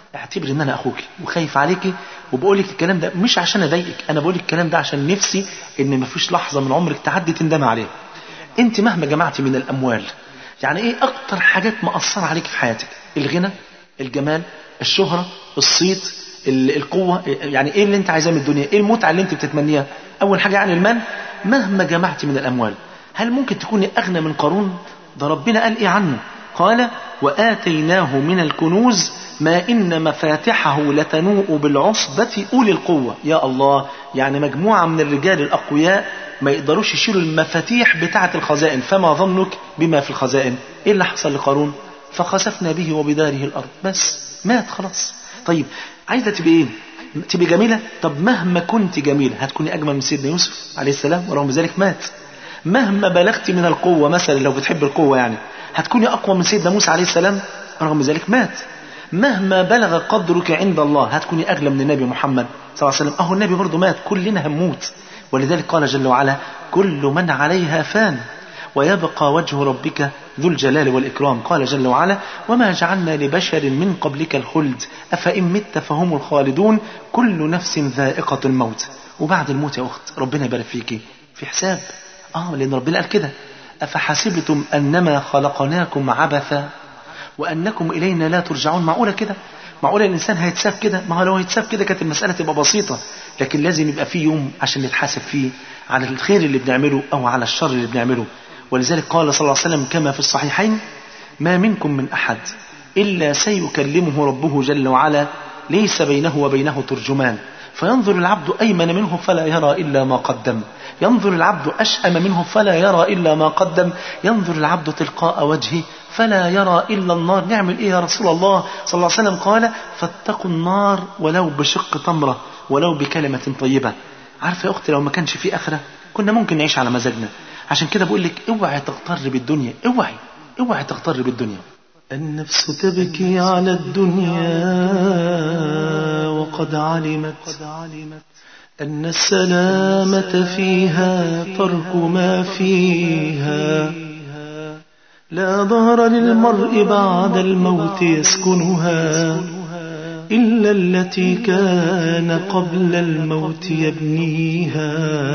C: اعتبر ان انا اخوك وخايف عليكي وبقول لك الكلام ده مش عشان اضايقك انا بقول لك الكلام ده عشان نفسي ان مفيش لحظه من عمرك تعدي تندم عليها انت مهما جمعتي من الاموال يعني ايه اكتر حاجات مأثرة عليك في حياتك الغنى الجمال الشهرة الصيت ال- القوة يعني ايه اللي انت عايزاه من الدنيا ايه المتعة اللي انت بتتمنيها اول حاجة يعني المال مهما جمعت من الاموال هل ممكن تكوني اغنى من قارون ده ربنا قال ايه عنه قال وآتيناه من الكنوز ما إن مفاتحه لتنوء بالعصبة أولي القوة يا الله يعني مجموعة من الرجال الأقوياء ما يقدروش يشيلوا المفاتيح بتاعة الخزائن فما ظنك بما في الخزائن إيه اللي حصل لقارون فخسفنا به وبداره الأرض بس مات خلاص طيب عايزة تبقى إيه تبقى جميلة طب مهما كنت جميلة هتكوني أجمل من سيدنا يوسف عليه السلام ورغم ذلك مات مهما بلغت من القوة مثلا لو بتحب القوة يعني هتكوني أقوى من سيدنا موسى عليه السلام رغم ذلك مات مهما بلغ قدرك عند الله هتكوني أغلى من النبي محمد صلى الله عليه وسلم أهو النبي برضه مات كلنا هنموت ولذلك قال جل وعلا كل من عليها فان ويبقى وجه ربك ذو الجلال والإكرام قال جل وعلا وما جعلنا لبشر من قبلك الخلد أفإن مت فهم الخالدون كل نفس ذائقة الموت وبعد الموت يا أخت ربنا يبارك فيكي في حساب آه لأن ربنا قال كده أفحسبتم أنما خلقناكم عبثا وأنكم إلينا لا ترجعون معقولة كده معقولة الإنسان هيتساب كده ما هو لو هيتساب كده كانت المسألة تبقى بسيطة لكن لازم يبقى في يوم عشان نتحاسب فيه على الخير اللي بنعمله أو على الشر اللي بنعمله ولذلك قال صلى الله عليه وسلم كما في الصحيحين ما منكم من أحد إلا سيكلمه ربه جل وعلا ليس بينه وبينه ترجمان فينظر العبد أيمن منه فلا يرى إلا ما قدم ينظر العبد أشأم منه فلا يرى إلا ما قدم ينظر العبد تلقاء وجهه فلا يرى إلا النار نعمل إيه يا رسول الله صلى الله عليه وسلم قال فاتقوا النار ولو بشق تمرة ولو بكلمة طيبة عارفة يا أختي لو ما كانش في آخرة كنا ممكن نعيش على مزاجنا عشان كده بقول لك اوعي تغتر بالدنيا اوعي اوعي تغتر بالدنيا النفس تبكي على الدنيا وقد علمت أن السلامة فيها ترك ما فيها لا ظهر للمرء بعد الموت يسكنها إلا التي كان قبل الموت يبنيها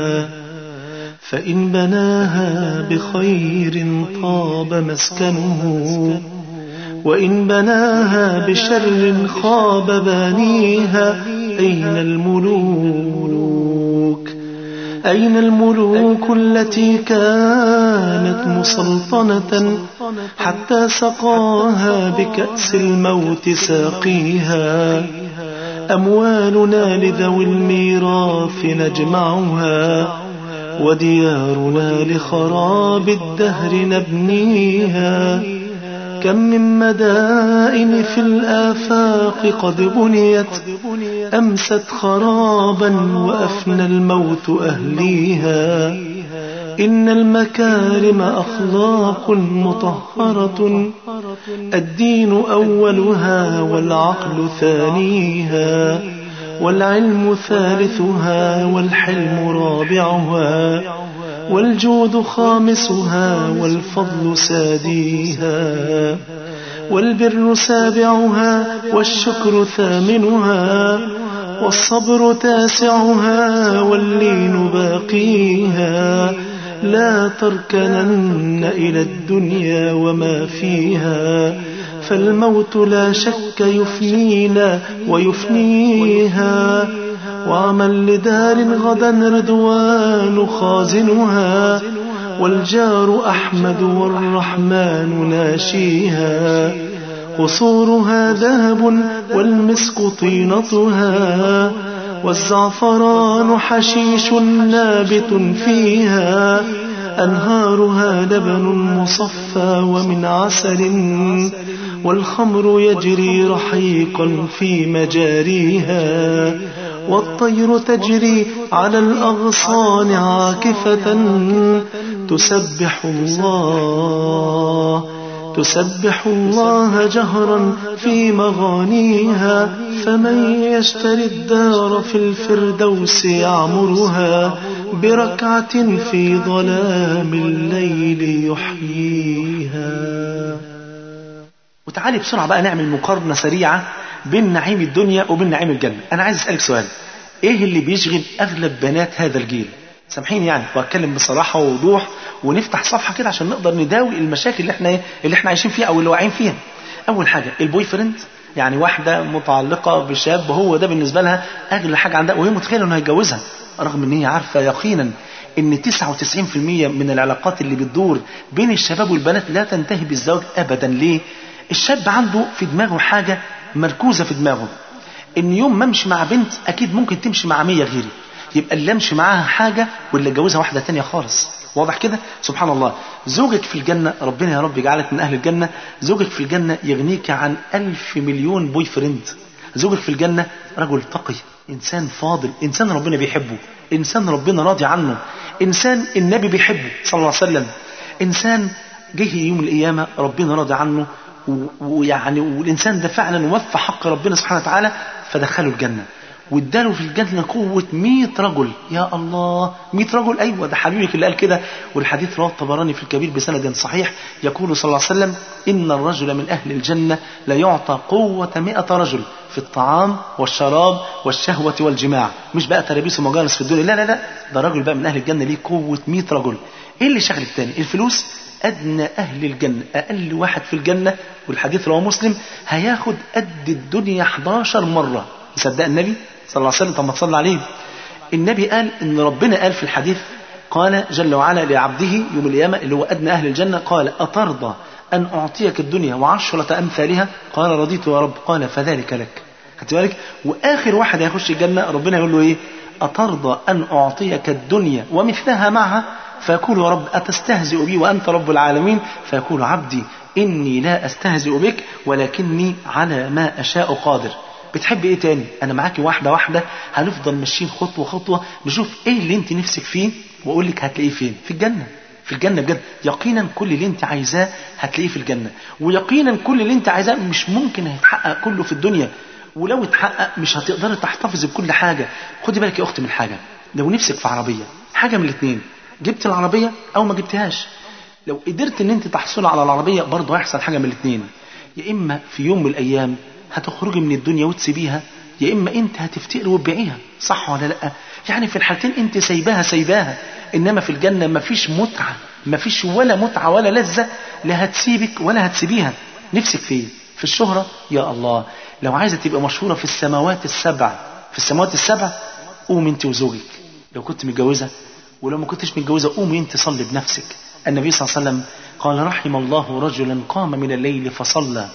C: فإن بناها بخير طاب مسكنه وإن بناها بشر خاب بانيها أين الملوك أين الملوك التي كانت مسلطنة حتى سقاها بكأس الموت ساقيها أموالنا لذوي الميراث نجمعها وديارنا لخراب الدهر نبنيها كم من مدائن في الآفاق قد بنيت أمست خرابا وأفنى الموت أهليها إن المكارم أخلاق مطهرة الدين أولها والعقل ثانيها والعلم ثالثها والحلم رابعها والجود خامسها والفضل ساديها والبر سابعها والشكر ثامنها والصبر تاسعها واللين باقيها لا تركنن إلى الدنيا وما فيها فالموت لا شك يفنينا ويفنيها وعمل لدار غدا رضوان خازنها والجار أحمد والرحمن ناشيها قصورها ذهب والمسك طينتها والزعفران حشيش نابت فيها أنهارها لبن مصفى ومن عسل والخمر يجري رحيقا في مجاريها والطير تجري على الأغصان عاكفة تسبح الله تسبح الله جهرا في مغانيها فمن يشتري الدار في الفردوس يعمرها بركعة في ظلام الليل يحييها وتعالي بسرعة بقى نعمل مقارنة سريعة بين نعيم الدنيا وبين نعيم الجنة أنا عايز أسألك سؤال إيه اللي بيشغل أغلب بنات هذا الجيل سامحيني يعني واتكلم بصراحه ووضوح ونفتح صفحه كده عشان نقدر نداوي المشاكل اللي احنا اللي احنا عايشين فيها او اللي واقعين فيها. اول حاجه البوي فريند يعني واحده متعلقه بشاب وهو ده بالنسبه لها اغلى حاجه عندها وهي متخيله انه هيتجوزها رغم ان هي عارفه يقينا ان 99% من العلاقات اللي بتدور بين الشباب والبنات لا تنتهي بالزواج ابدا ليه؟ الشاب عنده في دماغه حاجه مركوزه في دماغه ان يوم ما امشي مع بنت اكيد ممكن تمشي مع 100 غيري يبقى اللي امشي معاها حاجه واللي اتجوزها واحده تانية خالص واضح كده سبحان الله زوجك في الجنه ربنا يا رب يجعلك من اهل الجنه زوجك في الجنه يغنيك عن ألف مليون بوي فريند زوجك في الجنه رجل تقي انسان فاضل انسان ربنا بيحبه انسان ربنا راضي عنه انسان النبي بيحبه صلى الله عليه وسلم انسان جه يوم القيامه ربنا راضي عنه و- ويعني والانسان ده فعلا وفى حق ربنا سبحانه وتعالى فدخله الجنه واداله في الجنة قوة 100 رجل يا الله 100 رجل أيوة ده حبيبك اللي قال كده والحديث رواه الطبراني في الكبير بسند صحيح يقول صلى الله عليه وسلم إن الرجل من أهل الجنة لا يعطى قوة 100 رجل في الطعام والشراب والشهوة والجماع مش بقى ترابيس ومجالس في الدنيا لا لا لا ده راجل بقى من أهل الجنة ليه قوة 100 رجل إيه اللي شغل التاني الفلوس أدنى أهل الجنة أقل واحد في الجنة والحديث رواه مسلم هياخد قد الدنيا 11 مرة مصدق النبي صلى الله عليه وسلم طب ما تصلي عليه النبي قال ان ربنا قال في الحديث قال جل وعلا لعبده يوم القيامه اللي هو ادنى اهل الجنه قال اترضى ان اعطيك الدنيا وعشره امثالها قال رضيت يا رب قال فذلك لك خدت بالك واخر واحد هيخش الجنه ربنا يقول له ايه اترضى ان اعطيك الدنيا ومثلها معها فيقول يا رب اتستهزئ بي وانت رب العالمين فيقول عبدي اني لا استهزئ بك ولكني على ما اشاء قادر بتحب ايه تاني انا معاكي واحده واحده هنفضل ماشيين خطوه خطوه نشوف ايه اللي انت نفسك فيه واقول لك هتلاقيه فين في الجنه في الجنه بجد يقينا كل اللي انت عايزاه هتلاقيه في الجنه ويقينا كل اللي انت عايزاه مش ممكن هيتحقق كله في الدنيا ولو اتحقق مش هتقدري تحتفظي بكل حاجه خدي بالك يا اختي من حاجه لو نفسك في عربيه حاجه من الاثنين جبت العربيه او ما جبتهاش لو قدرت ان انت تحصل على العربيه برضه هيحصل حاجه من الاثنين يا اما في يوم من الايام هتخرجي من الدنيا وتسيبيها يا اما انت هتفتقري وتبيعيها صح ولا لا يعني في الحالتين انت سايباها سايباها انما في الجنه مفيش متعه مفيش ولا متعه ولا لذه لا هتسيبك ولا هتسيبيها نفسك فين في الشهره يا الله لو عايزه تبقى مشهوره في السماوات السبع في السماوات السبع قوم انت وزوجك لو كنت متجوزه ولو ما كنتش متجوزه قومي انت صلي بنفسك النبي صلى الله عليه وسلم قال رحم الله رجلا قام من الليل فصلى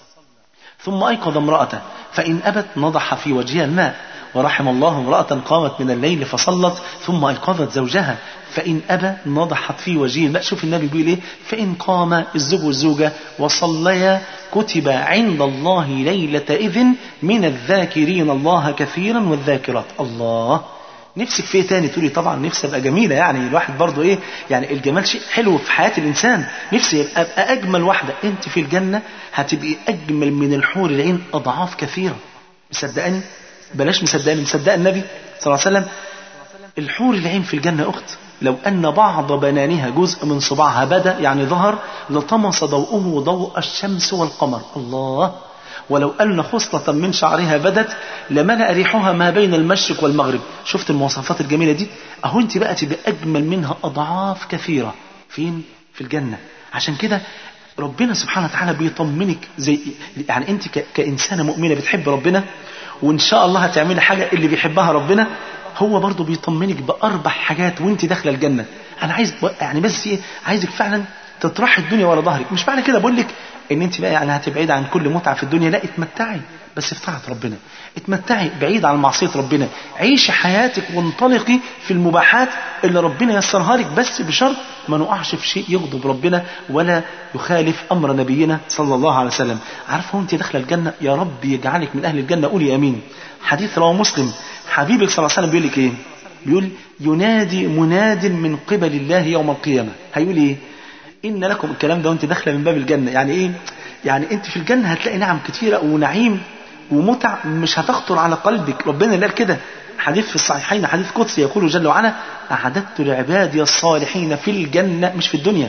C: ثم أيقظ امرأته فإن أبت نضح في وجهها الماء ورحم الله امرأة قامت من الليل فصلت ثم أيقظت زوجها فإن أبى نضحت في وجهه الماء شوف النبي بيقول إيه فإن قام الزوج والزوجة وصليا كتب عند الله ليلة إذن من الذاكرين الله كثيرا والذاكرات الله نفسك في ايه تاني تقولي طبعا نفسي ابقى جميله يعني الواحد برضه ايه يعني الجمال شيء حلو في حياه الانسان نفسي ابقى, أبقى اجمل واحده انت في الجنه هتبقي اجمل من الحور العين اضعاف كثيره مصدقاني بلاش مصدقاني مصدق النبي صلى الله عليه وسلم الحور العين في الجنه يا اخت لو ان بعض بنانها جزء من صباعها بدا يعني ظهر لطمس ضوءه ضوء الشمس والقمر الله ولو أن خصلة من شعرها بدت لملأ ريحها ما بين المشرق والمغرب شفت المواصفات الجميلة دي أهو أنت بقى تبقى أجمل منها أضعاف كثيرة فين في الجنة عشان كده ربنا سبحانه وتعالى بيطمنك زي يعني أنت ك... كإنسانة مؤمنة بتحب ربنا وإن شاء الله هتعملي حاجة اللي بيحبها ربنا هو برضه بيطمنك بأربع حاجات وأنت داخلة الجنة أنا عايز يعني بس إيه عايزك فعلا تطرحي الدنيا ورا ظهرك مش معنى كده بقول لك ان انت بقى يعني هتبعدي عن كل متعه في الدنيا لا اتمتعي بس في طاعه ربنا اتمتعي بعيد عن معصيه ربنا عيشي حياتك وانطلقي في المباحات اللي ربنا يسرها لك بس بشرط ما نقعش في شيء يغضب ربنا ولا يخالف امر نبينا صلى الله عليه وسلم عارفه وانت داخله الجنه يا رب يجعلك من اهل الجنه قولي امين حديث رواه مسلم حبيبك صلى الله عليه وسلم بيقول لك ايه بيقول ينادي مناد من قبل الله يوم القيامه هيقول ايه ان لكم الكلام ده وانت داخله من باب الجنه يعني ايه يعني انت في الجنه هتلاقي نعم كتيره ونعيم ومتع مش هتخطر على قلبك ربنا اللي قال كده حديث في الصحيحين حديث قدسي يقول جل وعلا اعددت لعبادي الصالحين في الجنه مش في الدنيا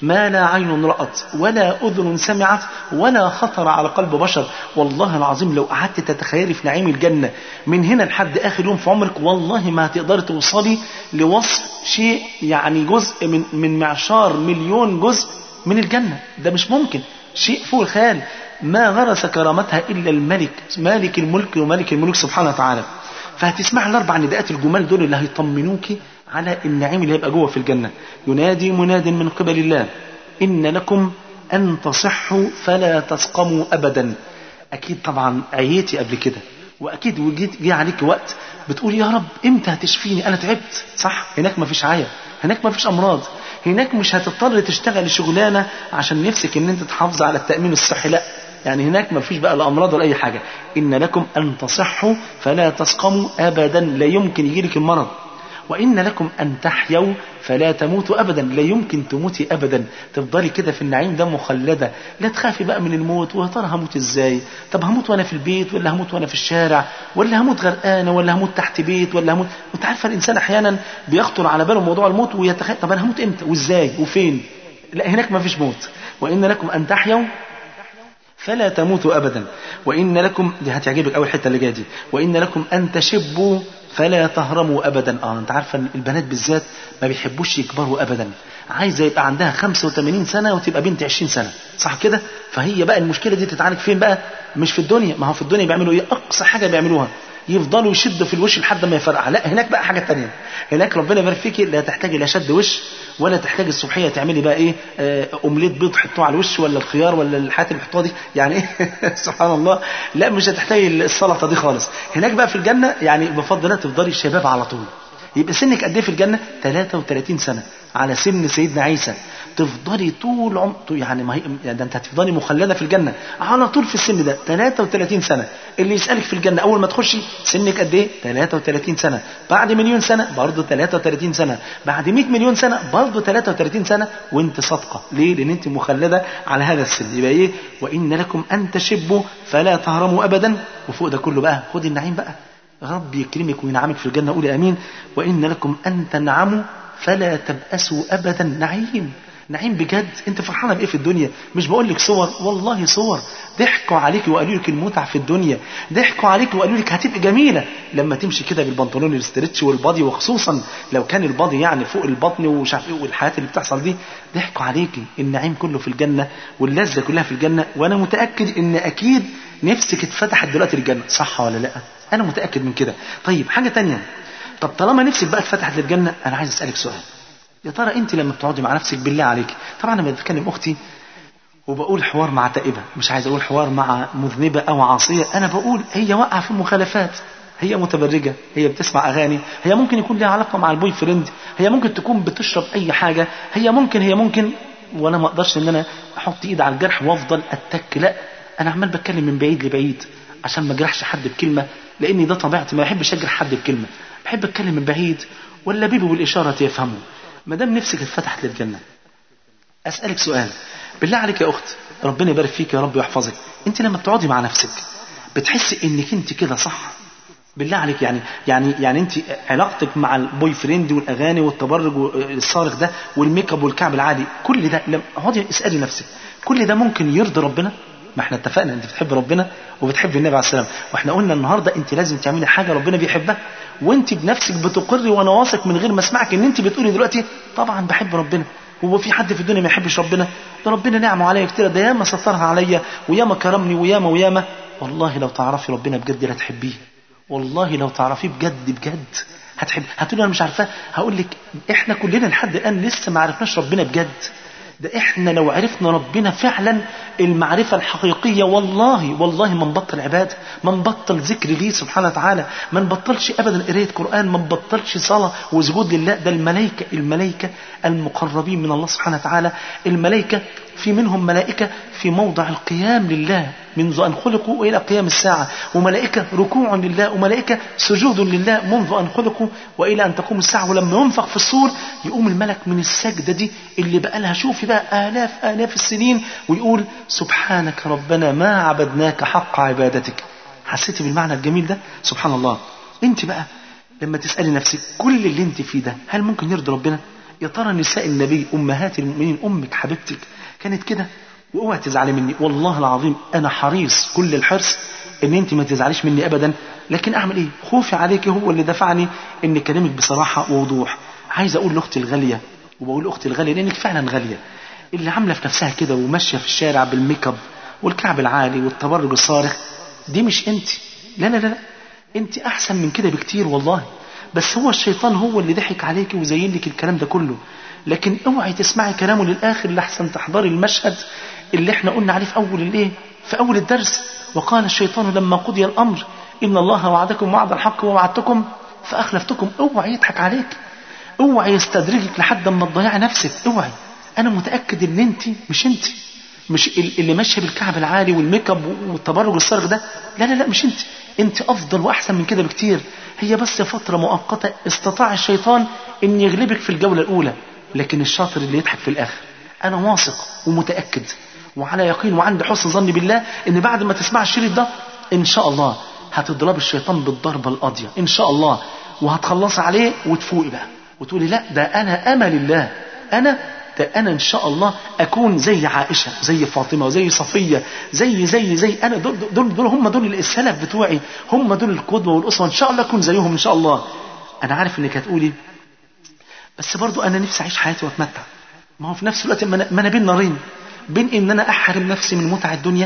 C: ما لا عين رأت ولا أذن سمعت ولا خطر على قلب بشر والله العظيم لو قعدت تتخيلي في نعيم الجنة من هنا لحد آخر يوم في عمرك والله ما هتقدري توصلي لوصف شيء يعني جزء من من معشار مليون جزء من الجنة ده مش ممكن شيء فوق الخيال ما غرس كرامتها إلا الملك مالك الملك وملك الملوك سبحانه وتعالى فهتسمع الأربع نداءات الجمال دول اللي هيطمنوكي على النعيم اللي هيبقى جوه في الجنة ينادي مناد من قبل الله إن لكم أن تصحوا فلا تسقموا أبدا أكيد طبعا عييتي قبل كده وأكيد وجيت جه عليك وقت بتقول يا رب إمتى هتشفيني أنا تعبت صح هناك ما فيش عيا هناك ما فيش أمراض هناك مش هتضطر تشتغل شغلانة عشان نفسك إن أنت تحافظ على التأمين الصحي لا يعني هناك ما فيش بقى لا أمراض ولا أي حاجة إن لكم أن تصحوا فلا تسقموا أبدا لا يمكن يجيلك المرض وإن لكم أن تحيوا فلا تموتوا أبدا لا يمكن تموتي أبدا تفضلي كده في النعيم ده مخلدة لا تخافي بقى من الموت ويا ترى هموت إزاي طب هموت وأنا في البيت ولا هموت وأنا في الشارع ولا هموت غرقانة ولا هموت تحت بيت ولا هموت وأنت عارفة الإنسان أحيانا بيخطر على باله موضوع الموت ويتخيل طب أنا هموت إمتى وإزاي وفين لا هناك ما فيش موت وإن لكم أن تحيوا فلا تموتوا أبدا وإن لكم دي هتعجبك أول حتة اللي جاية دي وإن لكم أن تشبوا فلا تهرموا أبدا آه أنت عارفة البنات بالذات ما بيحبوش يكبروا أبدا عايزة يبقى عندها 85 سنة وتبقى بنت 20 سنة صح كده فهي بقى المشكلة دي تتعالج فين بقى مش في الدنيا ما هو في الدنيا بيعملوا ايه أقصى حاجة بيعملوها يفضلوا يشدوا في الوش لحد ما يفرقع لا هناك بقى حاجة تانية هناك ربنا يبارك فيكي لا تحتاجي لا شد وش ولا تحتاجي الصبحية تعملي بقى ايه آه اومليت بيض تحطوه على الوش ولا الخيار ولا الحاجات اللي بيحطوها دي يعني ايه سبحان الله لا مش هتحتاجي السلطة دي خالص هناك بقى في الجنة يعني بفضل الله تفضلي شباب على طول يبقى سنك قد ايه في الجنة 33 سنة على سن سيدنا عيسى تفضلي طول عمر يعني ما هي يعني ده انت هتفضلي مخلده في الجنه على طول في السن ده 33 سنه اللي يسالك في الجنه اول ما تخشي سنك قد ايه 33 سنه بعد مليون سنه برضه 33 سنه بعد 100 مليون سنه برضه 33 سنه وانت صادقه ليه لان انت مخلده على هذا السن يبقى ايه وان لكم ان تشبوا فلا تهرموا ابدا وفوق ده كله بقى خدي النعيم بقى ربي يكرمك وينعمك في الجنه قولي امين وان لكم ان تنعموا فلا تبأسوا ابدا نعيم نعيم بجد انت فرحانه بايه في الدنيا مش بقول لك صور والله صور ضحكوا عليك وقالوا لك المتع في الدنيا ضحكوا عليك وقالوا لك هتبقى جميله لما تمشي كده بالبنطلون الاسترتش والبادي وخصوصا لو كان البادي يعني فوق البطن ومش عارف ايه والحاجات اللي بتحصل دي ضحكوا عليكي النعيم كله في الجنه واللذه كلها في الجنه وانا متاكد ان اكيد نفسك اتفتحت دلوقتي للجنه صح ولا لا انا متاكد من كده طيب حاجه تانية طب طالما نفسك بقى اتفتحت للجنه انا عايز اسالك سؤال يا ترى انت لما بتقعدي مع نفسك بالله عليك طبعا لما بتكلم اختي وبقول حوار مع تائبه مش عايز اقول حوار مع مذنبه او عاصيه انا بقول هي واقعه في مخالفات هي متبرجه هي بتسمع اغاني هي ممكن يكون لها علاقه مع البوي فريند هي ممكن تكون بتشرب اي حاجه هي ممكن هي ممكن وانا ما اقدرش ان انا احط ايد على الجرح وافضل اتك لا انا عمال بتكلم من بعيد لبعيد عشان ما اجرحش حد بكلمه لاني ده طبيعتي ما بحبش اجرح حد بكلمه بحب اتكلم من بعيد واللبيب بالاشاره يفهمه ما دام نفسك اتفتحت للجنه اسالك سؤال بالله عليك يا اخت ربنا يبارك فيك يا رب ويحفظك انت لما بتقعدي مع نفسك بتحسي انك انت كده صح بالله عليك يعني يعني يعني انت علاقتك مع البوي فريند والاغاني والتبرج والصارخ ده والميك اب والكعب العالي كل ده لما اقعدي اسالي نفسك كل ده ممكن يرضي ربنا ما احنا اتفقنا انت بتحب ربنا وبتحب النبي عليه السلام واحنا قلنا النهارده انت لازم تعملي حاجه ربنا بيحبها وانت بنفسك بتقري وانا واثق من غير ما اسمعك ان انت بتقولي دلوقتي طبعا بحب ربنا هو في حد في الدنيا ما يحبش ربنا ده ربنا نعمه عليا كتير ده ياما سترها عليا وياما كرمني وياما وياما والله لو تعرفي ربنا بجد لا تحبيه والله لو تعرفيه بجد بجد هتحب هتقولي انا مش عارفاه هقول لك احنا كلنا لحد الان لسه ما عرفناش ربنا بجد ده احنا لو عرفنا ربنا فعلا المعرفة الحقيقية والله والله ما نبطل عبادة ما نبطل ذكر ليه سبحانه وتعالى ما نبطلش ابدا قراية قرآن ما نبطلش صلاة وسجود لله ده الملائكة الملائكة المقربين من الله سبحانه وتعالى الملائكة في منهم ملائكة في موضع القيام لله منذ أن خلقوا إلى قيام الساعة وملائكة ركوع لله وملائكة سجود لله منذ أن خلقوا وإلى أن تقوم الساعة ولما ينفخ في الصور يقوم الملك من السجدة دي اللي بقى لها شوفي بقى آلاف آلاف السنين ويقول سبحانك ربنا ما عبدناك حق عبادتك حسيتي بالمعنى الجميل ده سبحان الله انت بقى لما تسألي نفسك كل اللي انت فيه ده هل ممكن يرضي ربنا يا ترى نساء النبي امهات المؤمنين امك حبيبتك كانت كده واوعي تزعلي مني والله العظيم انا حريص كل الحرص ان انت ما تزعليش مني ابدا لكن اعمل ايه خوفي عليك هو اللي دفعني ان اكلمك بصراحه ووضوح عايز اقول لاختي الغاليه وبقول لاختي الغاليه لانك فعلا غاليه اللي عامله في نفسها كده وماشيه في الشارع بالميك اب والكعب العالي والتبرج الصارخ دي مش انت لا لا لا لا انت احسن من كده بكتير والله بس هو الشيطان هو اللي ضحك عليك وزين لك الكلام ده كله لكن اوعي تسمعي كلامه للاخر لحسن تحضري المشهد اللي احنا قلنا عليه في اول الايه في اول الدرس وقال الشيطان لما قضي الامر ان الله وعدكم وعد الحق ووعدتكم فاخلفتكم اوعي يضحك عليك اوعي يستدرجك لحد ما تضيعي نفسك اوعي انا متاكد ان انت مش انت مش اللي ماشيه بالكعب العالي والميك اب والتبرج الصارخ ده لا لا لا مش انت انت افضل واحسن من كده بكتير هي بس فتره مؤقته استطاع الشيطان ان يغلبك في الجوله الاولى لكن الشاطر اللي يضحك في الاخر انا واثق ومتاكد وعلى يقين وعندي حسن ظن بالله ان بعد ما تسمع الشريط ده ان شاء الله هتضرب الشيطان بالضربه القاضيه ان شاء الله وهتخلصي عليه وتفوقي بقى وتقولي لا ده انا امل الله انا ده انا ان شاء الله اكون زي عائشه زي فاطمه وزي صفيه زي زي زي انا دول دول, دول هم دول السلف بتوعي هم دول القدوه والاسوه ان شاء الله اكون زيهم ان شاء الله انا عارف انك هتقولي بس برضو انا نفسي اعيش حياتي واتمتع ما هو في نفس الوقت ما انا بين نارين بين ان انا احرم نفسي من متع الدنيا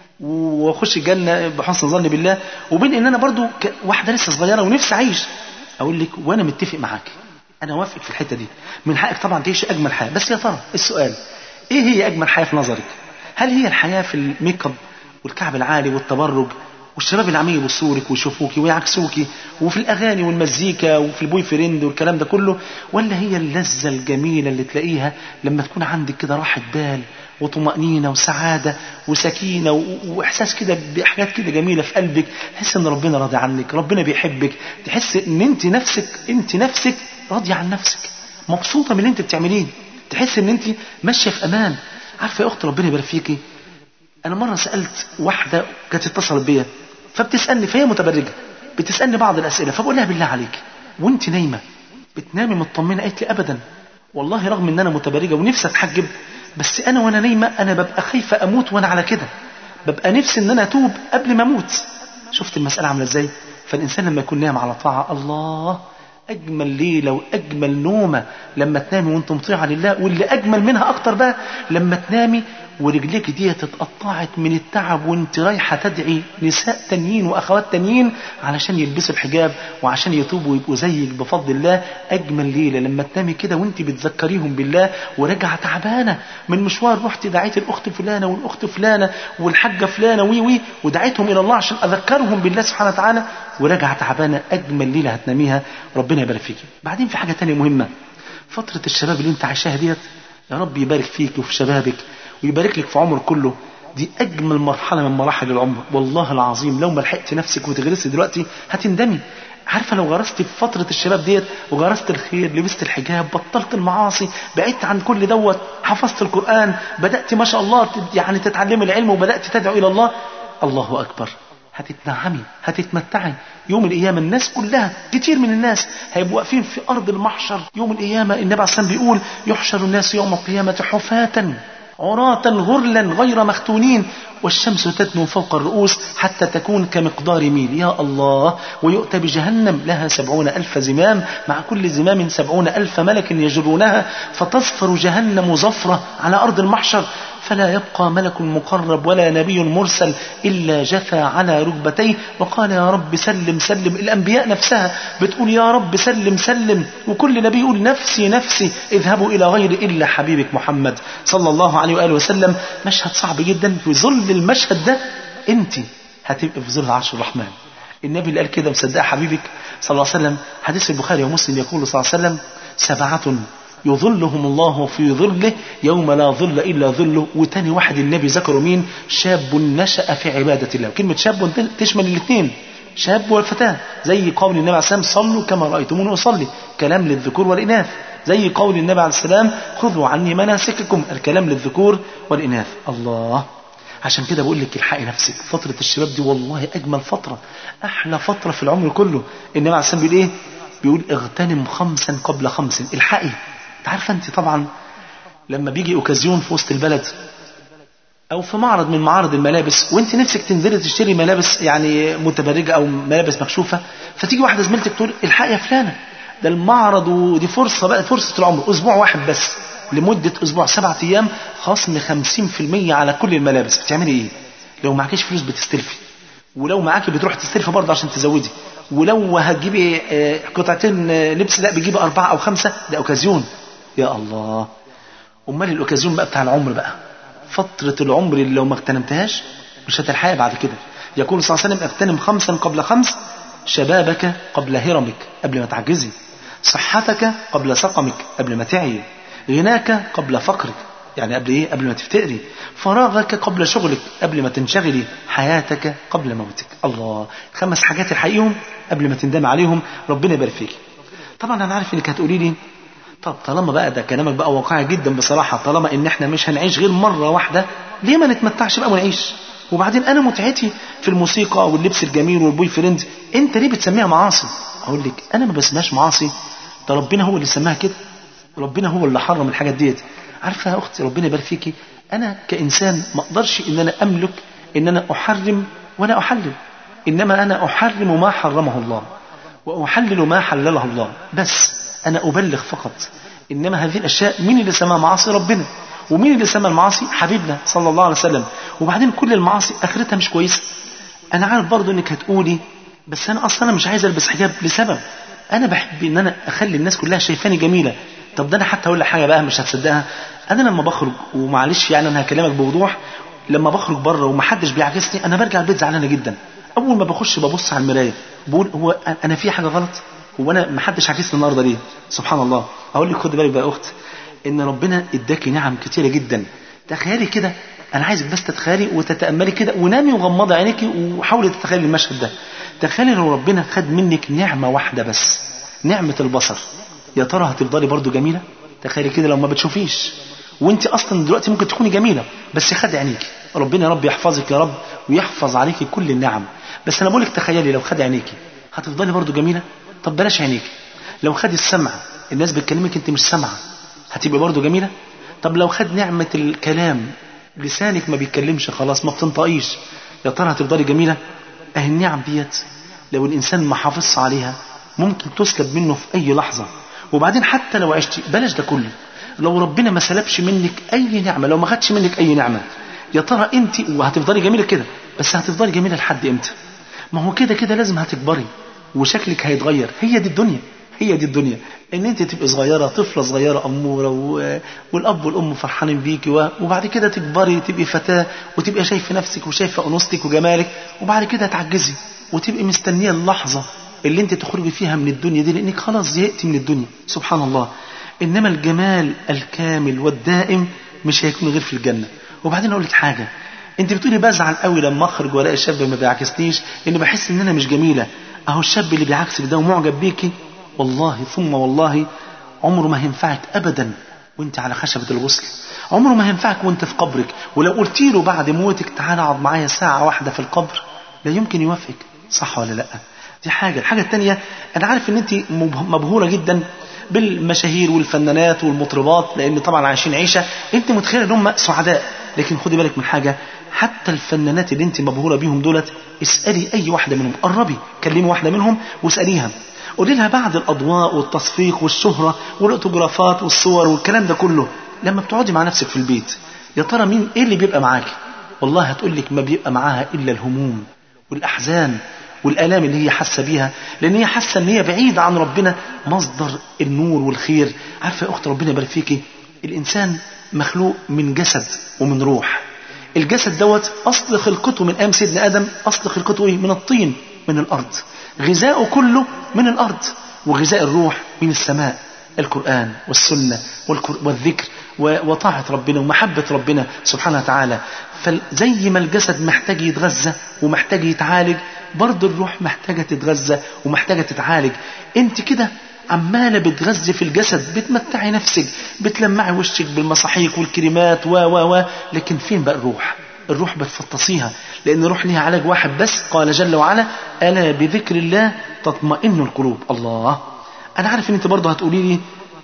C: واخش الجنه بحسن ظن بالله وبين ان انا برضو واحده لسه صغيره ونفسي اعيش اقول لك وانا متفق معاك انا وافقك في الحته دي من حقك طبعا تعيش اجمل حياه بس يا ترى السؤال ايه هي اجمل حياه في نظرك هل هي الحياه في الميك اب والكعب العالي والتبرج والشباب اللي عمالين يبصوا لك ويشوفوكي ويعكسوكي وفي الاغاني والمزيكا وفي البوي فريند والكلام ده كله ولا هي اللذه الجميله اللي تلاقيها لما تكون عندك كده راحه بال وطمأنينة وسعادة وسكينة وإحساس كده بحاجات كده جميلة في قلبك تحس إن ربنا راضي عنك ربنا بيحبك تحس إن أنت نفسك أنت نفسك راضية عن نفسك مبسوطة من اللي أنت بتعمليه تحس إن أنت ماشية في أمان عارفة يا أخت ربنا يبارك فيكي أنا مرة سألت واحدة كانت اتصلت بيا فبتسألني فهي متبرجة بتسألني بعض الأسئلة فبقول لها بالله عليك وأنت نايمة بتنامي مطمنة قالت لي أبدا والله رغم إن أنا متبرجة ونفسي أتحجب بس انا وانا نايمه انا ببقى خايفه اموت وانا على كده ببقى نفسي ان انا اتوب قبل ما اموت شفت المساله عامله ازاي فالانسان لما يكون نايم على طاعه الله اجمل ليله واجمل نومه لما تنامي وانت مطيعه لله واللي اجمل منها اكتر بقى لما تنامي ورجليك دي اتقطعت من التعب وانت رايحه تدعي نساء تانيين واخوات تانيين علشان يلبسوا الحجاب وعشان يتوبوا ويبقوا زيك بفضل الله اجمل ليله لما تنامي كده وانت بتذكريهم بالله وراجعه تعبانه من مشوار رحت دعيت الاخت فلانه والاخت فلانه والحاجه فلانه وي وي ودعيتهم الى الله عشان اذكرهم بالله سبحانه وتعالى وراجعه تعبانه اجمل ليله هتناميها ربنا يبارك فيكي بعدين في حاجه تانية مهمه فتره الشباب اللي انت عايشاها ديت يا رب يبارك فيك وفي شبابك ويبارك لك في عمر كله دي اجمل مرحله من مراحل العمر والله العظيم لو ما لحقت نفسك وتغرسي دلوقتي هتندمي عارفه لو غرست في فتره الشباب ديت وغرست الخير لبست الحجاب بطلت المعاصي بعدت عن كل دوت حفظت القران بدات ما شاء الله يعني تتعلمي العلم وبدات تدعو الى الله الله اكبر هتتنعمي هتتمتعي يوم القيامة الناس كلها كتير من الناس هيبقوا واقفين في أرض المحشر يوم القيامة النبي عليه الصلاة بيقول يحشر الناس يوم القيامة حفاة عراة غرلا غير مختونين والشمس تدنو فوق الرؤوس حتى تكون كمقدار ميل يا الله ويؤتى بجهنم لها سبعون ألف زمام مع كل زمام سبعون ألف ملك يجرونها فتصفر جهنم زفرة على أرض المحشر فلا يبقى ملك مقرب ولا نبي مرسل إلا جثى على ركبتيه وقال يا رب سلم سلم الأنبياء نفسها بتقول يا رب سلم سلم وكل نبي يقول نفسي نفسي اذهبوا إلى غير إلا حبيبك محمد صلى الله عليه وآله وسلم مشهد صعب جدا في ظل المشهد ده أنت هتبقى في ظل عرش الرحمن النبي اللي قال كده مصدق حبيبك صلى الله عليه وسلم حديث البخاري ومسلم يقول صلى الله عليه وسلم سبعة يظلهم الله في ظله يوم لا ظل إلا ظله وتاني واحد النبي ذكره مين شاب نشأ في عبادة الله كلمة شاب تشمل الاثنين شاب والفتاة زي قول النبي عليه السلام صلوا كما رأيتموني أصلي كلام للذكور والإناث زي قول النبي عليه السلام خذوا عني مناسككم الكلام للذكور والإناث الله عشان كده بقول لك الحقي نفسك فترة الشباب دي والله أجمل فترة أحلى فترة في العمر كله النبي عليه السلام بيقول إيه بيقول اغتنم خمسا قبل خمس الحقي انت عارفه انت طبعا لما بيجي اوكازيون في وسط البلد او في معرض من معارض الملابس وانت نفسك تنزلي تشتري ملابس يعني متبرجه او ملابس مكشوفه فتيجي واحده زميلتك تقول الحق يا فلانه ده المعرض ودي فرصه بقى فرصه العمر اسبوع واحد بس لمده اسبوع سبعة ايام خصم 50% على كل الملابس بتعملي ايه لو معكيش فلوس بتستلفي ولو معاكي بتروح تستلفي برضه عشان تزودي ولو هتجيبي آه، قطعتين آه، لبس لا بتجيبي أربعة أو خمسة ده أوكازيون يا الله أمال الأوكازيون بقى بتاع العمر بقى فترة العمر اللي لو ما اغتنمتهاش مش هتلحقها بعد كده يقول صلى الله عليه وسلم اغتنم خمسا قبل خمس شبابك قبل هرمك قبل ما تعجزي صحتك قبل سقمك قبل ما تعي غناك قبل فقرك يعني قبل ايه قبل ما تفتقري فراغك قبل شغلك قبل ما تنشغلي حياتك قبل موتك الله خمس حاجات الحقيقهم قبل ما تندم عليهم ربنا يبارك فيك طبعا انا عارف انك هتقولي لي طب طالما بقى ده كلامك بقى واقعي جدا بصراحه طالما ان احنا مش هنعيش غير مره واحده ليه ما نتمتعش بقى ونعيش وبعدين انا متعتي في الموسيقى واللبس الجميل والبوي فريند انت ليه بتسميها معاصي اقول لك انا ما بسميهاش معاصي ده ربنا هو اللي سماها كده ربنا هو اللي حرم الحاجات ديت عارفه يا اختي ربنا يبارك فيكي انا كانسان ما اقدرش ان انا املك ان انا احرم ولا احلل انما انا احرم ما حرمه الله واحلل ما حلله الله بس انا ابلغ فقط انما هذه الاشياء مين اللي سماها معاصي ربنا ومين اللي سمى المعاصي حبيبنا صلى الله عليه وسلم وبعدين كل المعاصي اخرتها مش كويسه انا عارف برضو انك هتقولي بس انا اصلا انا مش عايز البس حجاب لسبب انا بحب ان انا اخلي الناس كلها شايفاني جميله طب ده انا حتى اقول لك حاجه بقى مش هتصدقها انا لما بخرج ومعلش يعني انا هكلمك بوضوح لما بخرج بره ومحدش بيعكسني انا برجع البيت زعلانه جدا اول ما بخش ببص على المرايه بقول هو انا في حاجه غلط هو انا محدش عاكسني النهارده ليه سبحان الله اقول لك خد بالك بقى يا اخت ان ربنا اداكي نعم كتيره جدا تخيلي كده انا عايزك بس تتخيلي وتتاملي كده ونامي وغمضي عينيكي وحاولي تتخيلي المشهد ده تخيلي لو ربنا خد منك نعمه واحده بس نعمه البصر يا ترى هتفضلي برضو جميله تخيلي كده لو ما بتشوفيش وانت اصلا دلوقتي ممكن تكوني جميله بس خد عينيكي ربنا يا رب يحفظك يا رب ويحفظ عليكي كل النعم بس انا بقول لك تخيلي لو خد عينيكي هتفضلي برضو جميله طب بلاش عينيكي لو خد السمع الناس بتكلمك انت مش سامعه هتبقى برضو جميله طب لو خد نعمه الكلام لسانك ما بيتكلمش خلاص ما بتنطقيش يا ترى هتفضلي جميله اهي النعم ديت لو الانسان ما حافظش عليها ممكن تسلب منه في اي لحظه وبعدين حتى لو عشتي بلاش ده كله لو ربنا ما سلبش منك اي نعمه لو ما خدش منك اي نعمه يا ترى انت وهتفضلي جميله كده بس هتفضلي جميله لحد امتى ما هو كده كده لازم هتكبري وشكلك هيتغير هي دي الدنيا هي دي الدنيا ان انت تبقي صغيره طفله صغيره اموره و... والاب والام فرحانين بيكي و... وبعد كده تكبري تبقي فتاه وتبقي شايفه نفسك وشايفه انوثتك وجمالك وبعد كده تعجزي وتبقي مستنيه اللحظه اللي انت تخرجي فيها من الدنيا دي لانك خلاص زهقتي من الدنيا سبحان الله انما الجمال الكامل والدائم مش هيكون غير في الجنه وبعدين اقول لك حاجه انت بتقولي بزعل قوي لما اخرج والاقي شاب ما بيعكسنيش لان بحس ان انا مش جميله اهو الشاب اللي بيعكسك ده ومعجب بيكي والله ثم والله عمره ما هينفعك ابدا وانت على خشبه الغسل عمره ما هينفعك وانت في قبرك ولو قلت له بعد موتك تعالى اقعد معايا ساعه واحده في القبر لا يمكن يوافقك صح ولا لا دي حاجه الحاجه الثانيه انا عارف ان انت مبهوره جدا بالمشاهير والفنانات والمطربات لان طبعا عايشين عيشه انت متخيله ان هم سعداء لكن خدي بالك من حاجه حتى الفنانات اللي انت مبهوره بيهم دولت اسالي اي واحده منهم قربي كلمي واحده منهم واساليها قولي لها بعد الاضواء والتصفيق والشهره والاوتوجرافات والصور والكلام ده كله لما بتقعدي مع نفسك في البيت يا ترى مين ايه اللي بيبقى معاكي والله هتقول لك ما بيبقى معاها الا الهموم والاحزان والالام اللي هي حاسه بيها لان هي حاسه ان هي بعيده عن ربنا مصدر النور والخير عارفه يا اخت ربنا يبارك فيكي الانسان مخلوق من جسد ومن روح الجسد دوت اصل خلقته من ايام سيدنا ادم اصل خلقته ايه من الطين من الارض غذاؤه كله من الارض وغذاء الروح من السماء القرآن والسنة والذكر وطاعة ربنا ومحبة ربنا سبحانه وتعالى فزي ما الجسد محتاج يتغذى ومحتاج يتعالج برضه الروح محتاجة تتغذى ومحتاجة تتعالج انت كده عمالة بتغذي في الجسد بتمتعي نفسك بتلمعي وشك بالمصاحيك والكريمات و و و لكن فين بقى الروح الروح بتفطسيها لأن الروح ليها علاج واحد بس قال جل وعلا ألا بذكر الله تطمئن القلوب الله أنا عارف إن أنت برضه هتقولي لي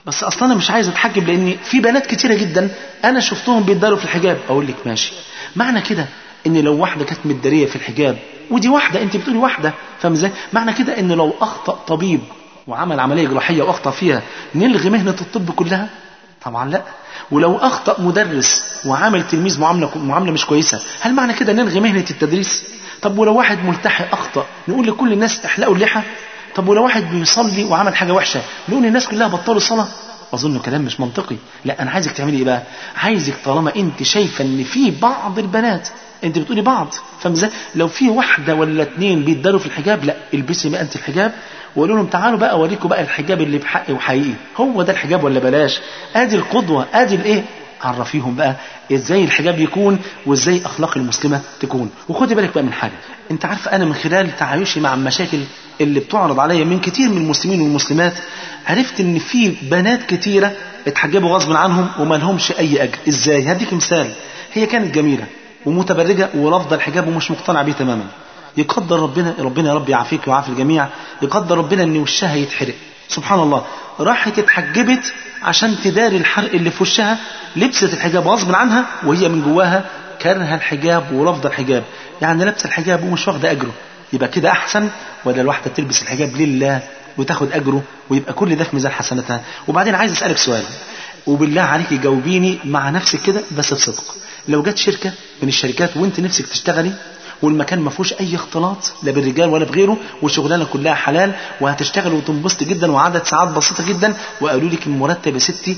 C: بس اصلا انا مش عايز اتحجب لان في بنات كتيره جدا انا شفتهم بيتداروا في الحجاب اقول لك ماشي معنى كده ان لو واحده كانت متداريه في الحجاب ودي واحده انت بتقولي واحده فاهم ازاي معنى كده ان لو اخطا طبيب وعمل عمليه جراحيه واخطا فيها نلغي مهنه الطب كلها طبعا لا ولو اخطا مدرس وعامل تلميذ معامله معامله مش كويسه هل معنى كده نلغي مهنه التدريس طب ولو واحد ملتحي اخطا نقول لكل الناس احلقوا اللحى طب ولو واحد بيصلي وعمل حاجه وحشه نقول للناس كلها بطلوا الصلاه اظن كلام مش منطقي لا انا عايزك تعملي ايه بقى عايزك طالما انت شايفه ان في بعض البنات انت بتقولي بعض فاهم ازاي لو في واحده ولا اتنين بيتداروا في الحجاب لا البسي بقى انت الحجاب وقولوا لهم تعالوا بقى اوريكم بقى الحجاب اللي بحق وحقيقي هو ده الحجاب ولا بلاش ادي القدوه ادي الايه عرفيهم بقى ازاي الحجاب يكون وازاي اخلاق المسلمه تكون وخدي بالك بقى من حاجه انت عارف انا من خلال تعايشي مع المشاكل اللي بتعرض عليا من كتير من المسلمين والمسلمات عرفت ان في بنات كتيره اتحجبوا غصب عنهم وما لهمش اي اجر ازاي هديك مثال هي كانت جميله ومتبرجه ورافضه الحجاب ومش مقتنعه بيه تماما يقدر ربنا ربنا يا رب يعافيك ويعافي الجميع يقدر ربنا ان وشها يتحرق سبحان الله راحت اتحجبت عشان تداري الحرق اللي في وشها لبست الحجاب غصب عنها وهي من جواها كارهه الحجاب ورافضه الحجاب يعني لابسه الحجاب ومش واخده اجره يبقى كده احسن ولا الواحده تلبس الحجاب لله وتاخد اجره ويبقى كل ده في ميزان حسناتها وبعدين عايز اسالك سؤال وبالله عليك جاوبيني مع نفسك كده بس بصدق لو جت شركه من الشركات وانت نفسك تشتغلي والمكان ما فيهوش اي اختلاط لا بالرجال ولا بغيره والشغلانه كلها حلال وهتشتغل وتنبسط جدا وعدد ساعات بسيطه جدا وقالوا لك المرتب يا ستي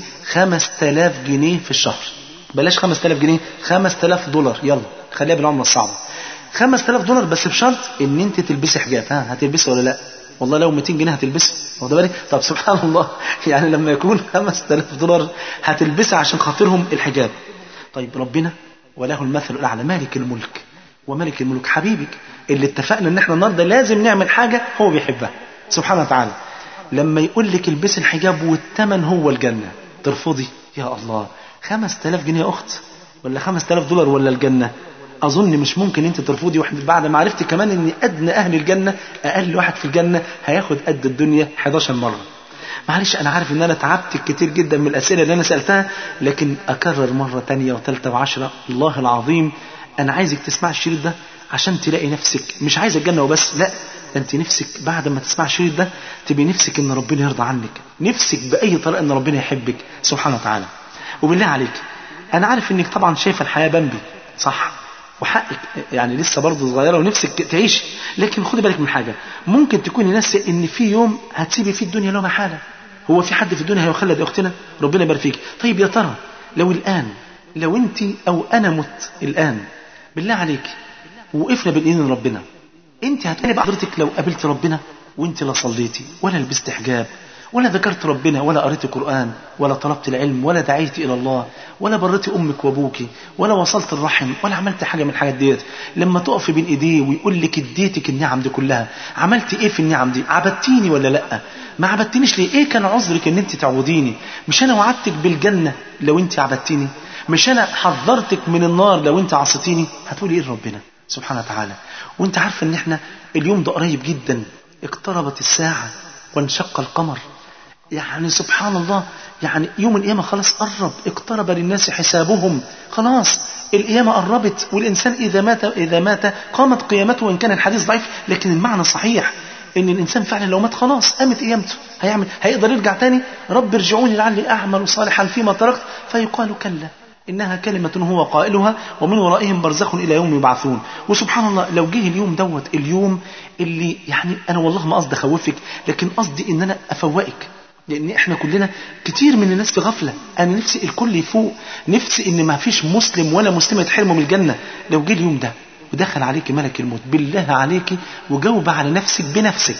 C: 5000 جنيه في الشهر بلاش 5000 جنيه 5000 دولار يلا خليها بالعمله الصعبه 5000 دولار بس بشرط ان انت تلبسي حجاب ها هتلبسي ولا لا والله لو 200 جنيه هتلبسي واخد بالك طب سبحان الله يعني لما يكون 5000 دولار هتلبسي عشان خاطرهم الحجاب طيب ربنا وله المثل الاعلى مالك الملك وملك الملوك حبيبك اللي اتفقنا ان احنا النهارده لازم نعمل حاجه هو بيحبها سبحانه وتعالى لما يقول لك البسي الحجاب والثمن هو الجنه ترفضي يا الله 5000 جنيه يا اخت ولا 5000 دولار ولا الجنه اظن مش ممكن انت ترفضي واحد بعد ما عرفت كمان ان ادنى اهل الجنه اقل واحد في الجنه هياخد قد الدنيا 11 مره معلش انا عارف ان انا تعبت كتير جدا من الاسئله اللي انا سالتها لكن اكرر مره تانية وثالثه وعشرة الله العظيم انا عايزك تسمع الشريط ده عشان تلاقي نفسك مش عايز الجنه وبس لا ده انت نفسك بعد ما تسمع الشريط ده تبقي نفسك ان ربنا يرضى عنك نفسك باي طريقه ان ربنا يحبك سبحانه وتعالى وبالله عليك انا عارف انك طبعا شايفه الحياه بمبي صح وحقك يعني لسه برضه صغيره ونفسك تعيشي لكن خدي بالك من حاجه ممكن تكوني ناسيه ان في يوم هتسيبي فيه الدنيا لا محاله هو في حد في الدنيا هيخلد يا اختنا ربنا يبارك فيك طيب يا ترى لو الان لو انت او انا مت الان بالله عليك وقفنا بين ايدين ربنا انت هتقولي بقى حضرتك لو قابلت ربنا وانت لا صليتي ولا لبست حجاب ولا ذكرت ربنا ولا قريت قرآن ولا طلبت العلم ولا دعيت إلى الله ولا بريت أمك وأبوك ولا وصلت الرحم ولا عملت حاجة من الحاجات ديت لما تقف بين إيديه ويقول لك اديتك النعم دي كلها عملت إيه في النعم دي عبدتيني ولا لأ ما عبدتنيش ليه إيه كان عذرك إن أنت تعبديني مش أنا وعدتك بالجنة لو أنت عبدتيني مش أنا حذرتك من النار لو أنت عصيتيني هتقولي إيه لربنا سبحانه وتعالى وأنت عارفة إن إحنا اليوم ده قريب جدا اقتربت الساعة وانشق القمر يعني سبحان الله يعني يوم القيامة خلاص قرب اقترب للناس حسابهم خلاص القيامة قربت والإنسان إذا مات إذا مات قامت قيامته وإن كان الحديث ضعيف لكن المعنى صحيح إن الإنسان فعلا لو مات خلاص قامت قيامته هيعمل هيقدر يرجع تاني رب ارجعوني لعلي أعمل صالحا فيما تركت فيقال كلا إنها كلمة هو قائلها ومن ورائهم برزخ إلى يوم يبعثون وسبحان الله لو جه اليوم دوت اليوم اللي يعني أنا والله ما قصدي أخوفك لكن قصدي إن أنا أفوقك لان احنا كلنا كتير من الناس في غفله انا نفسي الكل يفوق نفسي ان ما فيش مسلم ولا مسلمه يتحرموا من الجنه لو جه اليوم ده ودخل عليك ملك الموت بالله عليك وجاوب على نفسك بنفسك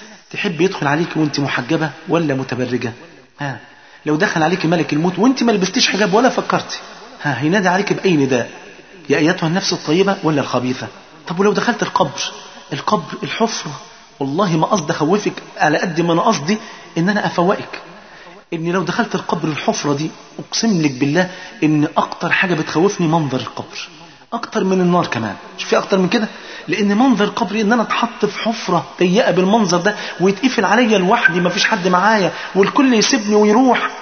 C: تحب يدخل عليك وانت محجبه ولا متبرجه ها لو دخل عليك ملك الموت وانت ما لبستيش حجاب ولا فكرتي ها هينادي عليك باي نداء يا ايتها النفس الطيبه ولا الخبيثه طب ولو دخلت القبر القبر الحفره والله ما قصدي اخوفك على قد ما انا قصدي ان انا افوقك ان لو دخلت القبر الحفره دي اقسم لك بالله ان اكتر حاجه بتخوفني منظر القبر اكتر من النار كمان مش في اكتر من كده لان منظر القبر ان انا اتحط في حفره ضيقه بالمنظر ده ويتقفل عليا لوحدي ما فيش حد معايا والكل يسيبني ويروح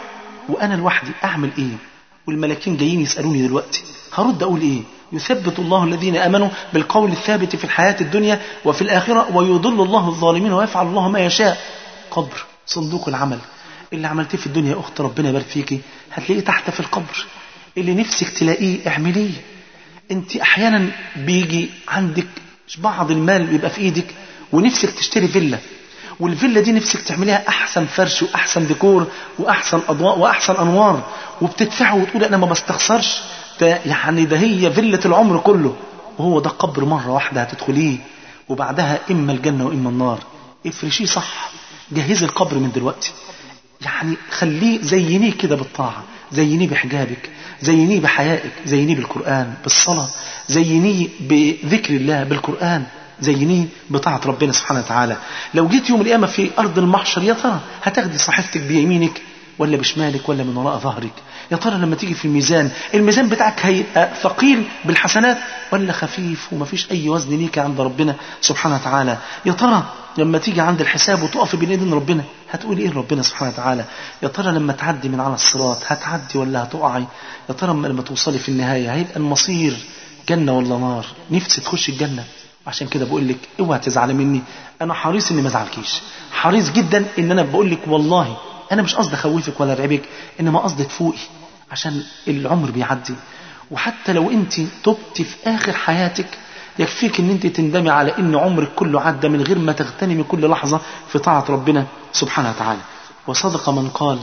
C: وانا لوحدي اعمل ايه والملاكين جايين يسالوني دلوقتي هرد اقول ايه يثبت الله الذين امنوا بالقول الثابت في الحياه الدنيا وفي الاخره ويضل الله الظالمين ويفعل الله ما يشاء قبر صندوق العمل اللي عملتيه في الدنيا يا اخت ربنا يبارك فيكي هتلاقيه تحت في القبر اللي نفسك تلاقيه اعمليه انت احيانا بيجي عندك بعض المال بيبقى في ايدك ونفسك تشتري فيلا والفيلا دي نفسك تعمليها احسن فرش واحسن ديكور واحسن اضواء واحسن انوار وبتدفعه وتقول انا ما بستخسرش ده يعني ده هي فيلة العمر كله وهو ده قبر مرة واحدة هتدخليه وبعدها اما الجنة واما النار افرشيه صح جهزي القبر من دلوقتي يعني خليه زينيه كده بالطاعة زينيه بحجابك زينيه بحيائك زينيه بالقرآن بالصلاة زينيه بذكر الله بالقرآن زينيه بطاعة ربنا سبحانه وتعالى لو جيت يوم القيامة في أرض المحشر يا ترى هتاخدي صحيفتك بيمينك ولا بشمالك ولا من وراء ظهرك يا ترى لما تيجي في الميزان الميزان بتاعك هيبقى ثقيل بالحسنات ولا خفيف ومفيش أي وزن ليك عند ربنا سبحانه وتعالى يا ترى لما تيجي عند الحساب وتقف بين ايدين ربنا هتقول ايه لربنا سبحانه وتعالى يا ترى لما تعدي من على الصراط هتعدي ولا هتقعي يا ترى لما توصلي في النهاية هيبقى المصير جنة ولا نار نفسي تخش الجنة عشان كده بقول لك اوعى تزعلي مني انا حريص اني ما ازعلكيش حريص جدا ان انا بقول لك والله انا مش قصدي اخوفك ولا ارعبك انما قصدي تفوقي عشان العمر بيعدي وحتى لو انت تبتي في اخر حياتك يكفيك ان انت تندمي على ان عمرك كله عدى من غير ما تغتنمي كل لحظة في طاعة ربنا سبحانه وتعالى وصدق من قال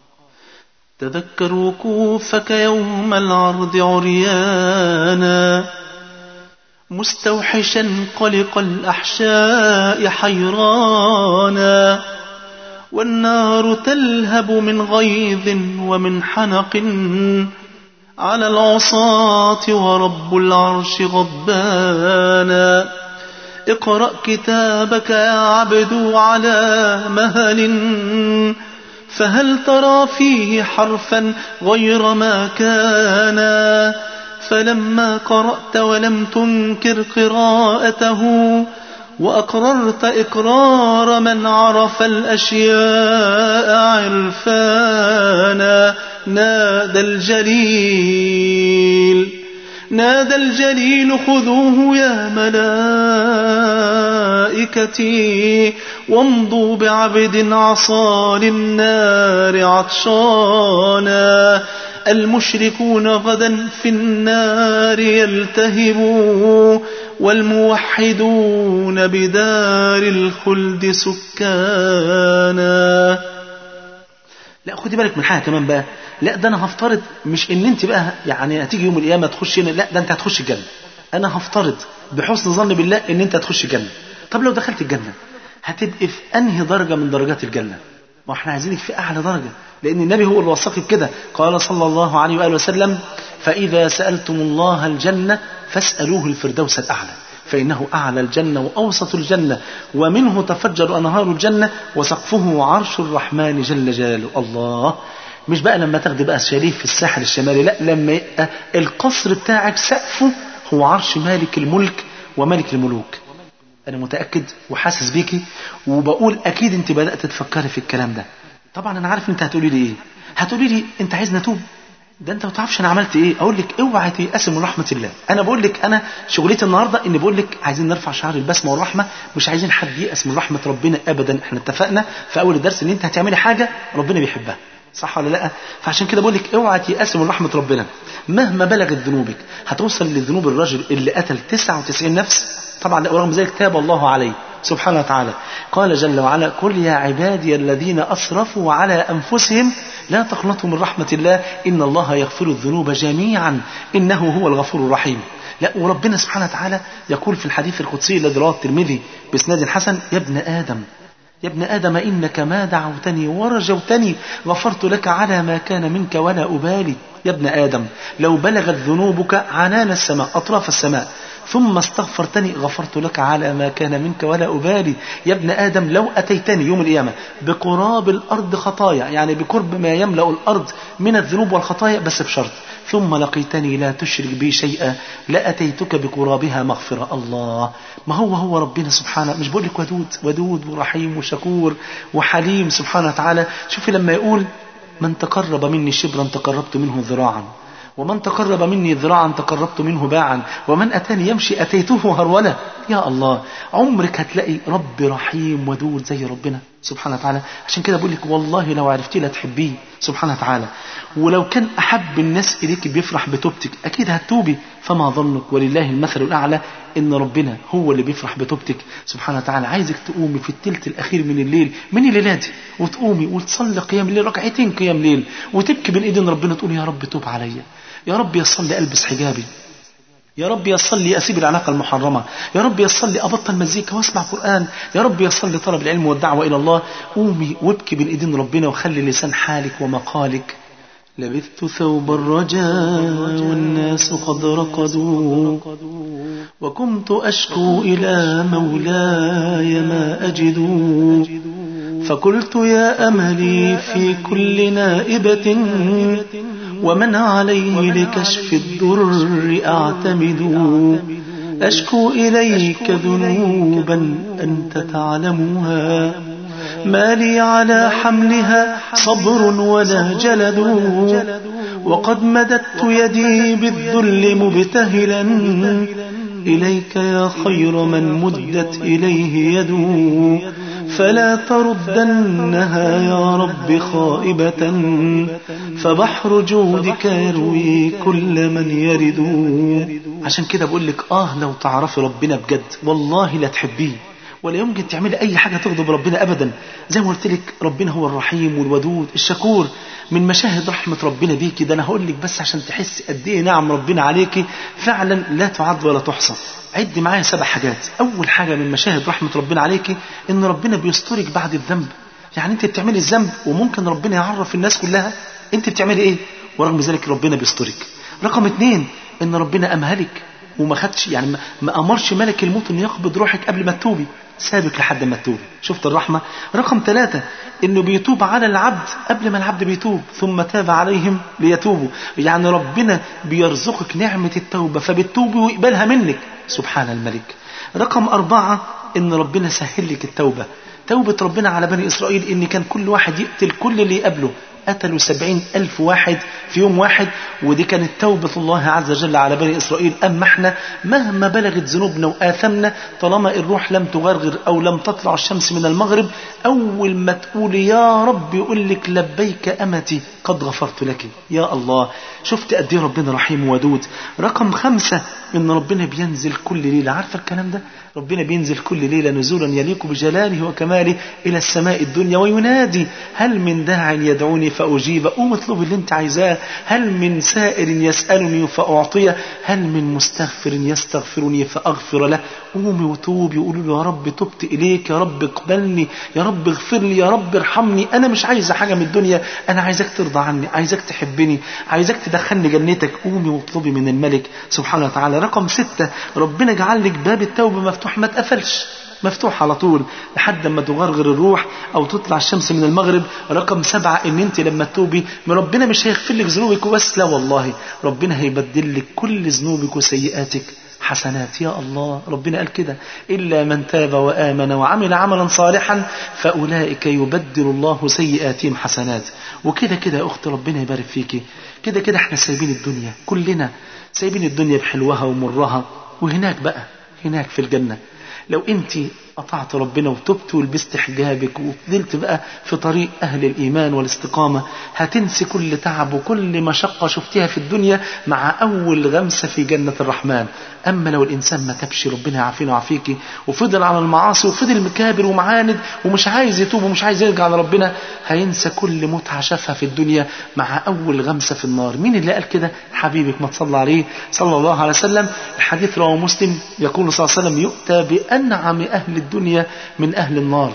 C: تذكر وقوفك يوم العرض عريانا مستوحشا قلق الأحشاء حيرانا والنار تلهب من غيظ ومن حنق على العصاة ورب العرش غضبانا اقرأ كتابك يا عبد على مهل فهل ترى فيه حرفا غير ما كان فلما قرأت ولم تنكر قراءته وأقررت إقرار من عرف الأشياء عرفانا نادى الجليل نادى الجليل خذوه يا ملائكتي وامضوا بعبد عصى للنار عطشانا المشركون غدا في النار يلتهبوا والموحدون بدار الخلد سكانا لا خدي بالك من حاجه كمان بقى لا ده انا هفترض مش ان انت بقى يعني هتيجي يوم القيامه تخش هنا لا ده انت هتخش الجنه انا هفترض بحسن ظن بالله ان انت هتخش الجنه طب لو دخلت الجنه هتبقي في انهي درجه من درجات الجنه ما احنا عايزينك في اعلى درجه لان النبي هو اللي وصفك بكده قال صلى الله عليه واله وسلم فاذا سالتم الله الجنه فاسالوه الفردوس الاعلى فإنه أعلى الجنة وأوسط الجنة ومنه تفجر أنهار الجنة وسقفه عرش الرحمن جل جلاله الله مش بقى لما تاخدي بقى شريف في الساحل الشمالي لا لما يبقى القصر بتاعك سقفه هو عرش مالك الملك وملك الملوك أنا متأكد وحاسس بيكي وبقول أكيد أنت بدأت تفكري في الكلام ده طبعا أنا عارف أنت هتقولي لي إيه هتقولي لي أنت عايز نتوب ده انت ما تعرفش انا عملت ايه اقول لك اوعى تيأس من رحمه الله انا بقول لك انا شغلتي النهارده اني بقول لك عايزين نرفع شعار البسمه والرحمه مش عايزين حد ييأس من رحمه ربنا ابدا احنا اتفقنا في اول الدرس ان انت هتعملي حاجه ربنا بيحبها صح ولا لا فعشان كده بقول لك اوعى تيأس من رحمه ربنا مهما بلغت ذنوبك هتوصل لذنوب الرجل اللي قتل 99 نفس طبعا لا ورغم ذلك تاب الله عليه سبحانه وتعالى قال جل وعلا قل يا عبادي الذين أسرفوا على أنفسهم لا تقنطوا من رحمة الله إن الله يغفر الذنوب جميعا إنه هو الغفور الرحيم لا وربنا سبحانه وتعالى يقول في الحديث القدسي الذي رواه الترمذي بإسناد حسن يا ابن آدم يا ابن آدم إنك ما دعوتني ورجوتني غفرت لك على ما كان منك ولا أبالي يا ابن آدم لو بلغت ذنوبك عنان السماء أطراف السماء ثم استغفرتني غفرت لك على ما كان منك ولا أبالي يا ابن آدم لو أتيتني يوم القيامة بقراب الأرض خطايا يعني بقرب ما يملأ الأرض من الذنوب والخطايا بس بشرط ثم لقيتني لا تشرك بي شيئا لأتيتك بقرابها مغفرة الله ما هو هو ربنا سبحانه مش بقول لك ودود ودود ورحيم وشكور وحليم سبحانه وتعالى شوفي لما يقول من تقرب مني شبرا تقربت منه ذراعا ومن تقرب مني ذراعا تقربت منه باعا ومن أتاني يمشي أتيته هرولة يا الله عمرك هتلاقي رب رحيم ودود زي ربنا سبحانه وتعالى عشان كده بقول لك والله لو عرفتيه لا تحبيه سبحانه وتعالى ولو كان أحب الناس إليك بيفرح بتوبتك أكيد هتوبي فما ظنك ولله المثل الأعلى إن ربنا هو اللي بيفرح بتوبتك سبحانه وتعالى عايزك تقومي في التلت الأخير من الليل من الليلات وتقومي وتصلي قيام الليل ركعتين قيام ليل وتبكي بين إيدين ربنا تقول يا رب توب عليا يا رب يصل لي ألبس حجابي يا رب يصل لي أسيب العلاقة المحرمة يا رب يصل لي أبطل مزيكا واسمع قرآن يا رب يصل لي طلب العلم والدعوة إلى الله قومي وابكي بين إيدين ربنا وخلي لسان حالك ومقالك لبثت ثوب الرجاء والناس قد رقدوا وكنت أشكو إلى مولاي ما أجد فقلت يا أملي في كل نائبة ومن عليه لكشف الضر أعتمد أشكو إليك ذنوبا أنت تعلمها ما لي على حملها صبر ولا جلد وقد مددت يدي بالذل مبتهلا إليك يا خير من مدت إليه يده فلا تردنها يا رب خائبة فبحر جودك يروي كل من يرد عشان كده بقول لك آه لو تعرفي ربنا بجد والله لا تحبيه ولا يمكن تعملي أي حاجة تغضب ربنا أبدا زي ما قلت لك ربنا هو الرحيم والودود الشكور من مشاهد رحمة ربنا بيكي ده أنا هقول لك بس عشان تحس قد إيه نعم ربنا عليكي فعلا لا تعد ولا تحصى عد معايا سبع حاجات أول حاجة من مشاهد رحمة ربنا عليكي إن ربنا بيسترك بعد الذنب يعني أنت بتعملي الذنب وممكن ربنا يعرف الناس كلها أنت بتعملي إيه ورغم ذلك ربنا بيسترك رقم اتنين إن ربنا أمهلك وما خدش يعني ما أمرش ملك الموت إنه يقبض روحك قبل ما تتوبي سابك لحد ما تتوبي شفت الرحمة رقم ثلاثة انه بيتوب على العبد قبل ما العبد بيتوب ثم تاب عليهم ليتوبوا يعني ربنا بيرزقك نعمة التوبة فبتتوبي ويقبلها منك سبحان الملك رقم أربعة ان ربنا سهل لك التوبة توبة ربنا على بني إسرائيل إن كان كل واحد يقتل كل اللي يقابله قتلوا سبعين ألف واحد في يوم واحد ودي كانت توبة الله عز وجل على بني إسرائيل أما احنا مهما بلغت ذنوبنا وآثمنا طالما الروح لم تغرغر أو لم تطلع الشمس من المغرب أول ما تقول يا رب يقول لك لبيك أمتي قد غفرت لك يا الله شفت قد ايه ربنا رحيم ودود رقم خمسة إن ربنا بينزل كل ليلة عارفة الكلام ده ربنا بينزل كل ليلة نزولا يليق بجلاله وكماله إلى السماء الدنيا وينادي هل من داع يدعوني فأجيب قوم اطلب اللي انت عايزاه هل من سائر يسألني فأعطيه هل من مستغفر يستغفرني فأغفر له قومي وتوبي وقولوا له يا رب تبت إليك يا رب اقبلني يا رب اغفر لي يا رب ارحمني أنا مش عايزة حاجة من الدنيا أنا عايزك ترضى عني عايزك تحبني عايزك تدخلني جنتك قومي واطلبي من الملك سبحانه وتعالى رقم ستة ربنا جعل لك باب التوبة مفتوح ما اتقفلش مفتوح على طول لحد ما تغرغر الروح او تطلع الشمس من المغرب رقم سبعة ان انت لما تتوبي ربنا مش هيغفر لك ذنوبك وبس لا والله ربنا هيبدل لك كل ذنوبك وسيئاتك حسنات يا الله ربنا قال كده إلا من تاب وآمن وعمل عملا صالحا فأولئك يبدل الله سيئاتهم حسنات وكده كده يا أخت ربنا يبارك فيكي كده كده احنا سايبين الدنيا كلنا سايبين الدنيا بحلوها ومرها وهناك بقى هناك في الجنة لو انت أطعت ربنا وتبت ولبست حجابك وفضلت بقى في طريق أهل الإيمان والاستقامة هتنسي كل تعب وكل مشقة شفتها في الدنيا مع أول غمسة في جنة الرحمن أما لو الإنسان ما تبشي ربنا يعافينا ويعافيكي وفضل على المعاصي وفضل مكابر ومعاند ومش عايز يتوب ومش عايز يرجع لربنا هينسى كل متعة شافها في الدنيا مع أول غمسة في النار مين اللي قال كده حبيبك ما تصلى عليه صلى الله عليه وسلم الحديث رواه مسلم يقول صلى الله عليه وسلم يؤتى بأنعم أهل الدنيا من أهل النار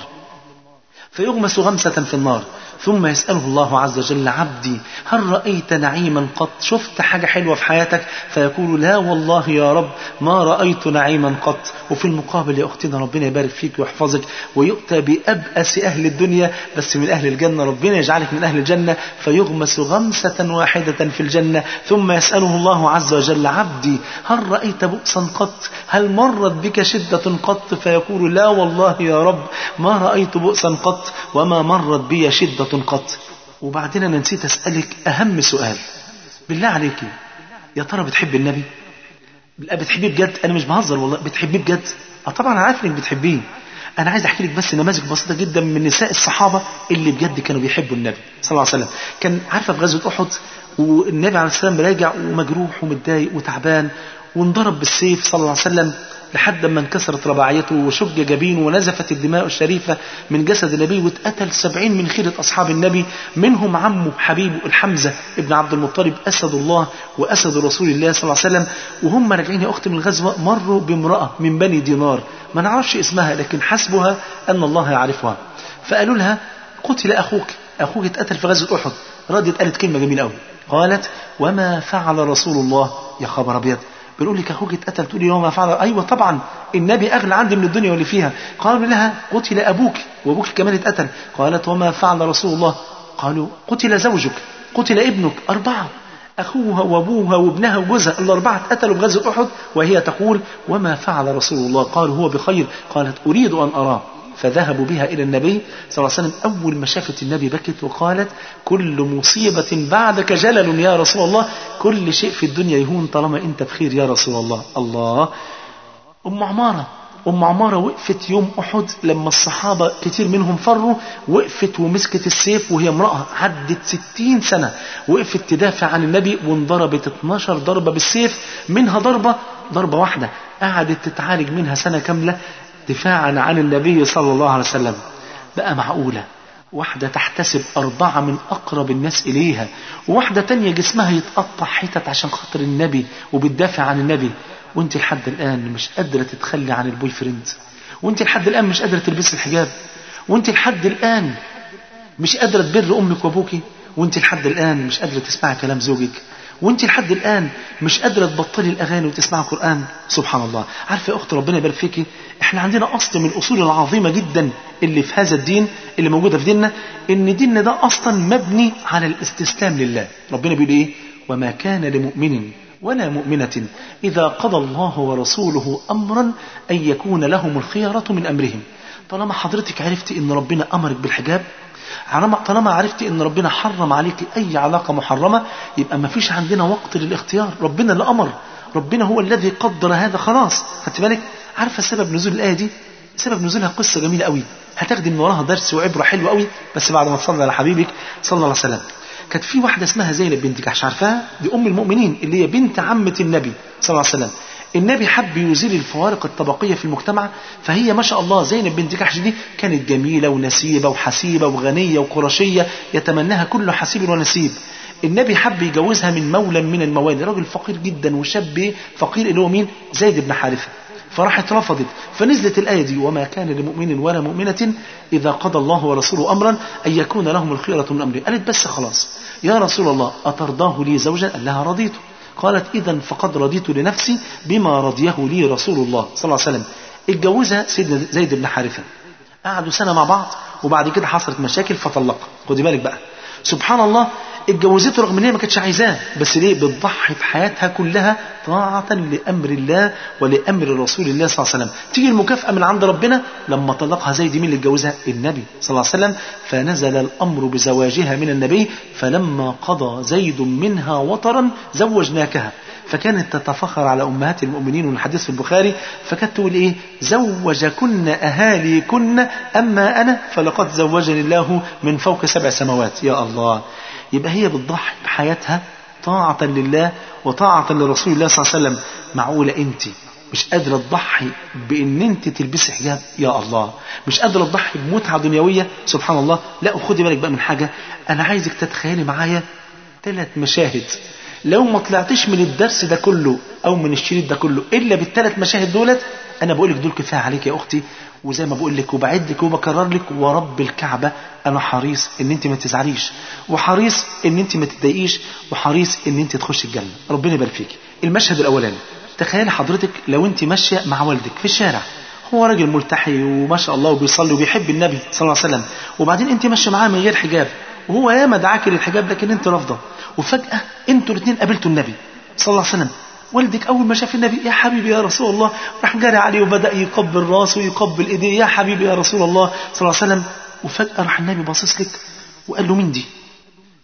C: فيغمس غمسة في النار ثم يسأله الله عز وجل عبدي هل رأيت نعيما قط شفت حاجة حلوة في حياتك فيقول لا والله يا رب ما رأيت نعيما قط وفي المقابل يا أختنا ربنا يبارك فيك ويحفظك ويؤتى بأبأس أهل الدنيا بس من أهل الجنة ربنا يجعلك من أهل الجنة فيغمس غمسة واحدة في الجنة ثم يسأله الله عز وجل عبدي هل رأيت بؤسا قط هل مرت بك شدة قط فيقول لا والله يا رب ما رأيت بؤسا قط وما مرت بي شدة قط وبعدين انا نسيت اسالك اهم سؤال بالله عليكي يا ترى بتحب النبي لا بتحبيه بجد انا مش بهزر والله بتحبيه بجد اه طبعا انا عارف انك بتحبيه انا عايز احكي لك بس نماذج بسيطه جدا من نساء الصحابه اللي بجد كانوا بيحبوا النبي صلى الله عليه وسلم كان عارفه في غزوه احد والنبي عليه السلام راجع ومجروح ومتضايق وتعبان وانضرب بالسيف صلى الله عليه وسلم لحد ما انكسرت رباعيته وشج جبينه ونزفت الدماء الشريفة من جسد النبي واتقتل سبعين من خيرة أصحاب النبي منهم عمه حبيبه الحمزة ابن عبد المطلب أسد الله وأسد رسول الله صلى الله عليه وسلم وهم راجعين يا أختي من الغزوة مروا بامرأة من بني دينار ما نعرفش اسمها لكن حسبها أن الله يعرفها فقالوا لها قتل أخوك أخوك اتقتل في غزوة أحد ردت قالت كلمة جميلة قوي قالت وما فعل رسول الله يا خبر أبيض بيقول لك اخوك اتقتل تقولي وما فعل ايوه طبعا النبي اغلى عندي من الدنيا واللي فيها قالوا لها قتل ابوك وابوك كمان اتقتل قالت وما فعل رسول الله قالوا قتل زوجك قتل ابنك اربعه اخوها وابوها وابنها وجوزها الاربعه اتقتلوا بغزوه احد وهي تقول وما فعل رسول الله قالوا هو بخير قالت اريد ان اراه فذهبوا بها إلى النبي صلى الله عليه وسلم أول ما شافت النبي بكت وقالت كل مصيبة بعدك جلل يا رسول الله كل شيء في الدنيا يهون طالما أنت بخير يا رسول الله الله أم عمارة أم عمارة وقفت يوم أحد لما الصحابة كتير منهم فروا وقفت ومسكت السيف وهي امرأة عدت ستين سنة وقفت تدافع عن النبي وانضربت 12 ضربة بالسيف منها ضربة ضربة واحدة قعدت تتعالج منها سنة كاملة دفاعا عن النبي صلى الله عليه وسلم بقى معقولة واحدة تحتسب أربعة من أقرب الناس إليها وواحدة تانية جسمها يتقطع حتت عشان خاطر النبي وبتدافع عن النبي وانت لحد الآن مش قادرة تتخلي عن البوي فريند وانت لحد الآن مش قادرة تلبسي الحجاب وانت لحد الآن مش قادرة تبر أمك وأبوكي وانت لحد الآن مش قادرة تسمعي كلام زوجك وانت لحد الآن مش قادرة تبطلي الأغاني وتسمعي قرآن سبحان الله عارفة يا أخت ربنا يبارك فيكي احنا عندنا أصل من الأصول العظيمة جدا اللي في هذا الدين اللي موجودة في ديننا ان ديننا ده أصلا مبني على الاستسلام لله ربنا بيقول ايه وما كان لمؤمن ولا مؤمنة إذا قضى الله ورسوله أمرا أن يكون لهم الخيرة من أمرهم طالما حضرتك عرفتي ان ربنا أمرك بالحجاب طالما عرفتي ان ربنا حرم عليك اي علاقة محرمة يبقى ما فيش عندنا وقت للاختيار ربنا اللي امر ربنا هو الذي قدر هذا خلاص خدت بالك عارفة سبب نزول الآية دي سبب نزولها قصة جميلة قوي هتاخدي من وراها درس وعبرة حلوة قوي بس بعد ما تصلي على حبيبك صلى الله عليه وسلم كانت في واحدة اسمها زينب بنت جحش عارفاها دي أم المؤمنين اللي هي بنت عمة النبي صلى الله عليه وسلم النبي حب يزيل الفوارق الطبقية في المجتمع فهي ما شاء الله زينب بنت جحش دي كانت جميلة ونسيبة وحسيبة وغنية وقرشية يتمناها كل حسيب ونسيب النبي حب يجوزها من مولى من الموالي راجل فقير جدا وشاب فقير اللي هو مين زيد بن حارثة فراحت رفضت فنزلت الآية دي وما كان لمؤمن ولا مؤمنة إذا قضى الله ورسوله أمرا أن يكون لهم الخيرة من أمره قالت بس خلاص يا رسول الله أترضاه لي زوجا قال لها رضيته قالت إذا فقد رضيت لنفسي بما رضيه لي رسول الله صلى الله عليه وسلم اتجوزها سيدنا زيد بن حارثة قعدوا سنة مع بعض وبعد كده حصلت مشاكل فطلقها خدي بالك بقى سبحان الله اتجوزته رغم ان هي ما كانتش عايزاه بس ليه بتضحي في حياتها كلها طاعة لأمر الله ولأمر رسول الله صلى الله عليه وسلم تيجي المكافأة من عند ربنا لما طلقها زيد مين اللي اتجوزها النبي صلى الله عليه وسلم فنزل الأمر بزواجها من النبي فلما قضى زيد منها وطرا زوجناكها فكانت تتفخر على أمهات المؤمنين والحديث في البخاري فكانت تقول إيه زوجكن أهاليكن أما أنا فلقد زوجني الله من فوق سبع سماوات يا الله يبقى هي بتضحي بحياتها طاعة لله وطاعة لرسول الله صلى الله عليه وسلم معقولة أنت مش قادرة تضحي بأن أنت تلبسي حجاب يا الله مش قادرة تضحي بمتعة دنيوية سبحان الله لا خدي بالك بقى من حاجة أنا عايزك تتخيلي معايا ثلاث مشاهد لو ما طلعتش من الدرس ده كله أو من الشريط ده كله إلا بالثلاث مشاهد دولت أنا بقول لك دول كفاية عليك يا أختي وزي ما بقول لك وبعد لك وبكرر لك ورب الكعبة أنا حريص إن أنت ما تزعليش وحريص إن أنت ما تتضايقيش وحريص إن أنت تخشي الجنة ربنا يبارك فيك المشهد الأولاني تخيلي حضرتك لو أنت ماشية مع والدك في الشارع هو راجل ملتحي وما شاء الله وبيصلي وبيحب النبي صلى الله عليه وسلم وبعدين أنت ماشية معاه من غير حجاب وهو ياما دعاك للحجاب لكن أنت رافضة وفجأة أنتوا الاثنين قابلتوا النبي صلى الله عليه وسلم والدك أول ما شاف النبي يا حبيبي يا رسول الله راح جاري عليه وبدأ يقبل راسه ويقبل إيديه يا حبيبي يا رسول الله صلى الله عليه وسلم وفجأة راح النبي باصص لك وقال له مين دي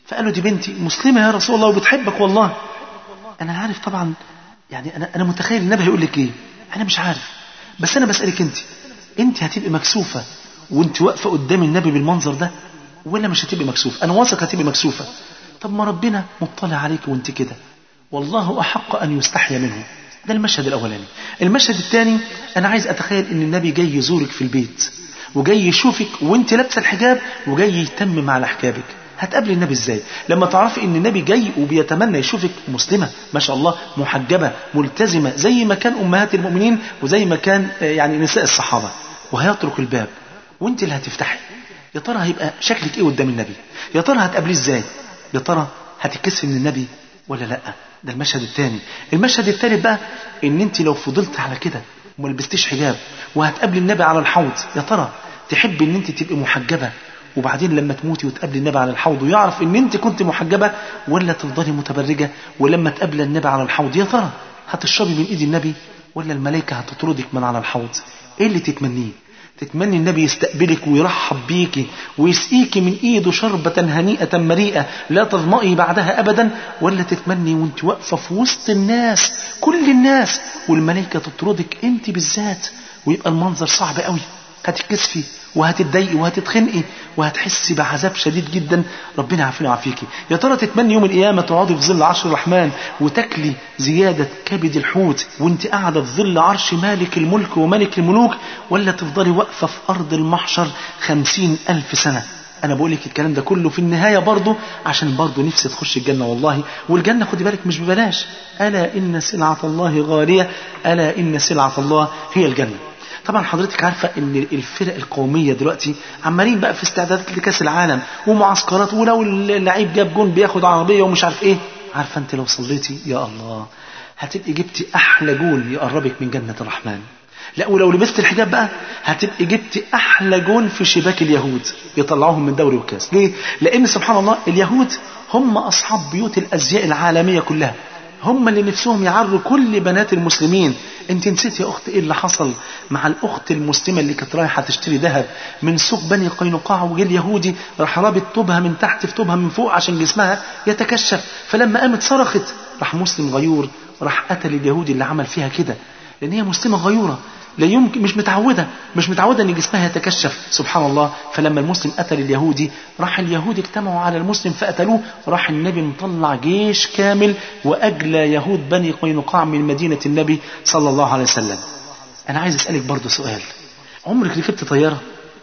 C: فقال له دي بنتي مسلمة يا رسول الله وبتحبك والله أنا عارف طبعا يعني أنا أنا متخيل النبي هيقول لك إيه أنا مش عارف بس أنا بسألك أنت أنت هتبقي مكسوفة وأنت واقفة قدام النبي بالمنظر ده ولا مش هتبقي مكسوفة أنا واثق هتبقي مكسوفة طب ما ربنا مطلع عليك وأنت كده والله أحق أن يستحيا منه ده المشهد الأولاني المشهد الثاني أنا عايز أتخيل أن النبي جاي يزورك في البيت وجاي يشوفك وانت لابسه الحجاب وجاي يتمم على حجابك هتقابلي النبي ازاي لما تعرفي ان النبي جاي وبيتمنى يشوفك مسلمه ما شاء الله محجبه ملتزمه زي ما كان امهات المؤمنين وزي ما كان آه، يعني نساء الصحابه وهيترك الباب وانت اللي هتفتحي يا ترى هيبقى شكلك ايه قدام النبي يا ترى هتقابليه ازاي يا ترى هتتكسفي من النبي ولا لا ده المشهد الثاني المشهد الثالث بقى ان انت لو فضلت على كده وما لبستيش حجاب وهتقابلي النبي على الحوض يا ترى تحبي ان انت تبقي محجبه وبعدين لما تموتي وتقابلي النبي على الحوض ويعرف ان انت كنت محجبه ولا تفضلي متبرجه ولما تقابلي النبي على الحوض يا ترى هتشربي من ايد النبي ولا الملائكه هتطردك من على الحوض ايه اللي تتمنيه تتمني النبي يستقبلك ويرحب بيكي ويسقيكي من ايده شربة هنيئة مريئة لا تظمئي بعدها ابدا ولا تتمني وانت واقفة في وسط الناس كل الناس والملائكة تطردك انت بالذات ويبقى المنظر صعب قوي هتتكسفي وهتتضايقي وهتتخنقي وهتحسي بعذاب شديد جدا ربنا يعافينا ويعافيكي يا ترى تتمني يوم القيامه تقعدي في ظل عرش الرحمن وتاكلي زياده كبد الحوت وانت قاعده في ظل عرش مالك الملك وملك الملوك ولا تفضلي واقفه في ارض المحشر خمسين الف سنه انا بقول لك الكلام ده كله في النهايه برضه عشان برضه نفسي تخش الجنه والله والجنه خدي بالك مش ببلاش الا ان سلعه الله غاليه الا ان سلعه الله هي الجنه طبعا حضرتك عارفة ان الفرق القومية دلوقتي عمالين بقى في استعدادات لكأس العالم ومعسكرات ولو اللعيب جاب جون بياخد عربية ومش عارف ايه عارفة انت لو صليتي يا الله هتبقي جبتي احلى جون يقربك من جنة الرحمن لا ولو لبست الحجاب بقى هتبقي جبتي احلى جون في شباك اليهود يطلعوهم من دوري وكاس ليه لان سبحان الله اليهود هم اصحاب بيوت الازياء العالميه كلها هم اللي نفسهم يعروا كل بنات المسلمين انت نسيت يا اخت ايه اللي حصل مع الاخت المسلمه اللي كانت رايحه تشتري ذهب من سوق بني قينقاع وجه اليهودي راح رابط طوبها من تحت في طوبها من فوق عشان جسمها يتكشف فلما قامت صرخت راح مسلم غيور راح قتل اليهودي اللي عمل فيها كده لان هي مسلمه غيوره لا يمكن مش متعودة مش متعودة ان جسمها يتكشف سبحان الله فلما المسلم قتل اليهودي راح اليهود اجتمعوا على المسلم فقتلوه راح النبي مطلع جيش كامل واجلى يهود بني قينقاع من مدينة النبي صلى الله عليه وسلم انا عايز اسألك برضو سؤال عمرك ركبت طيارة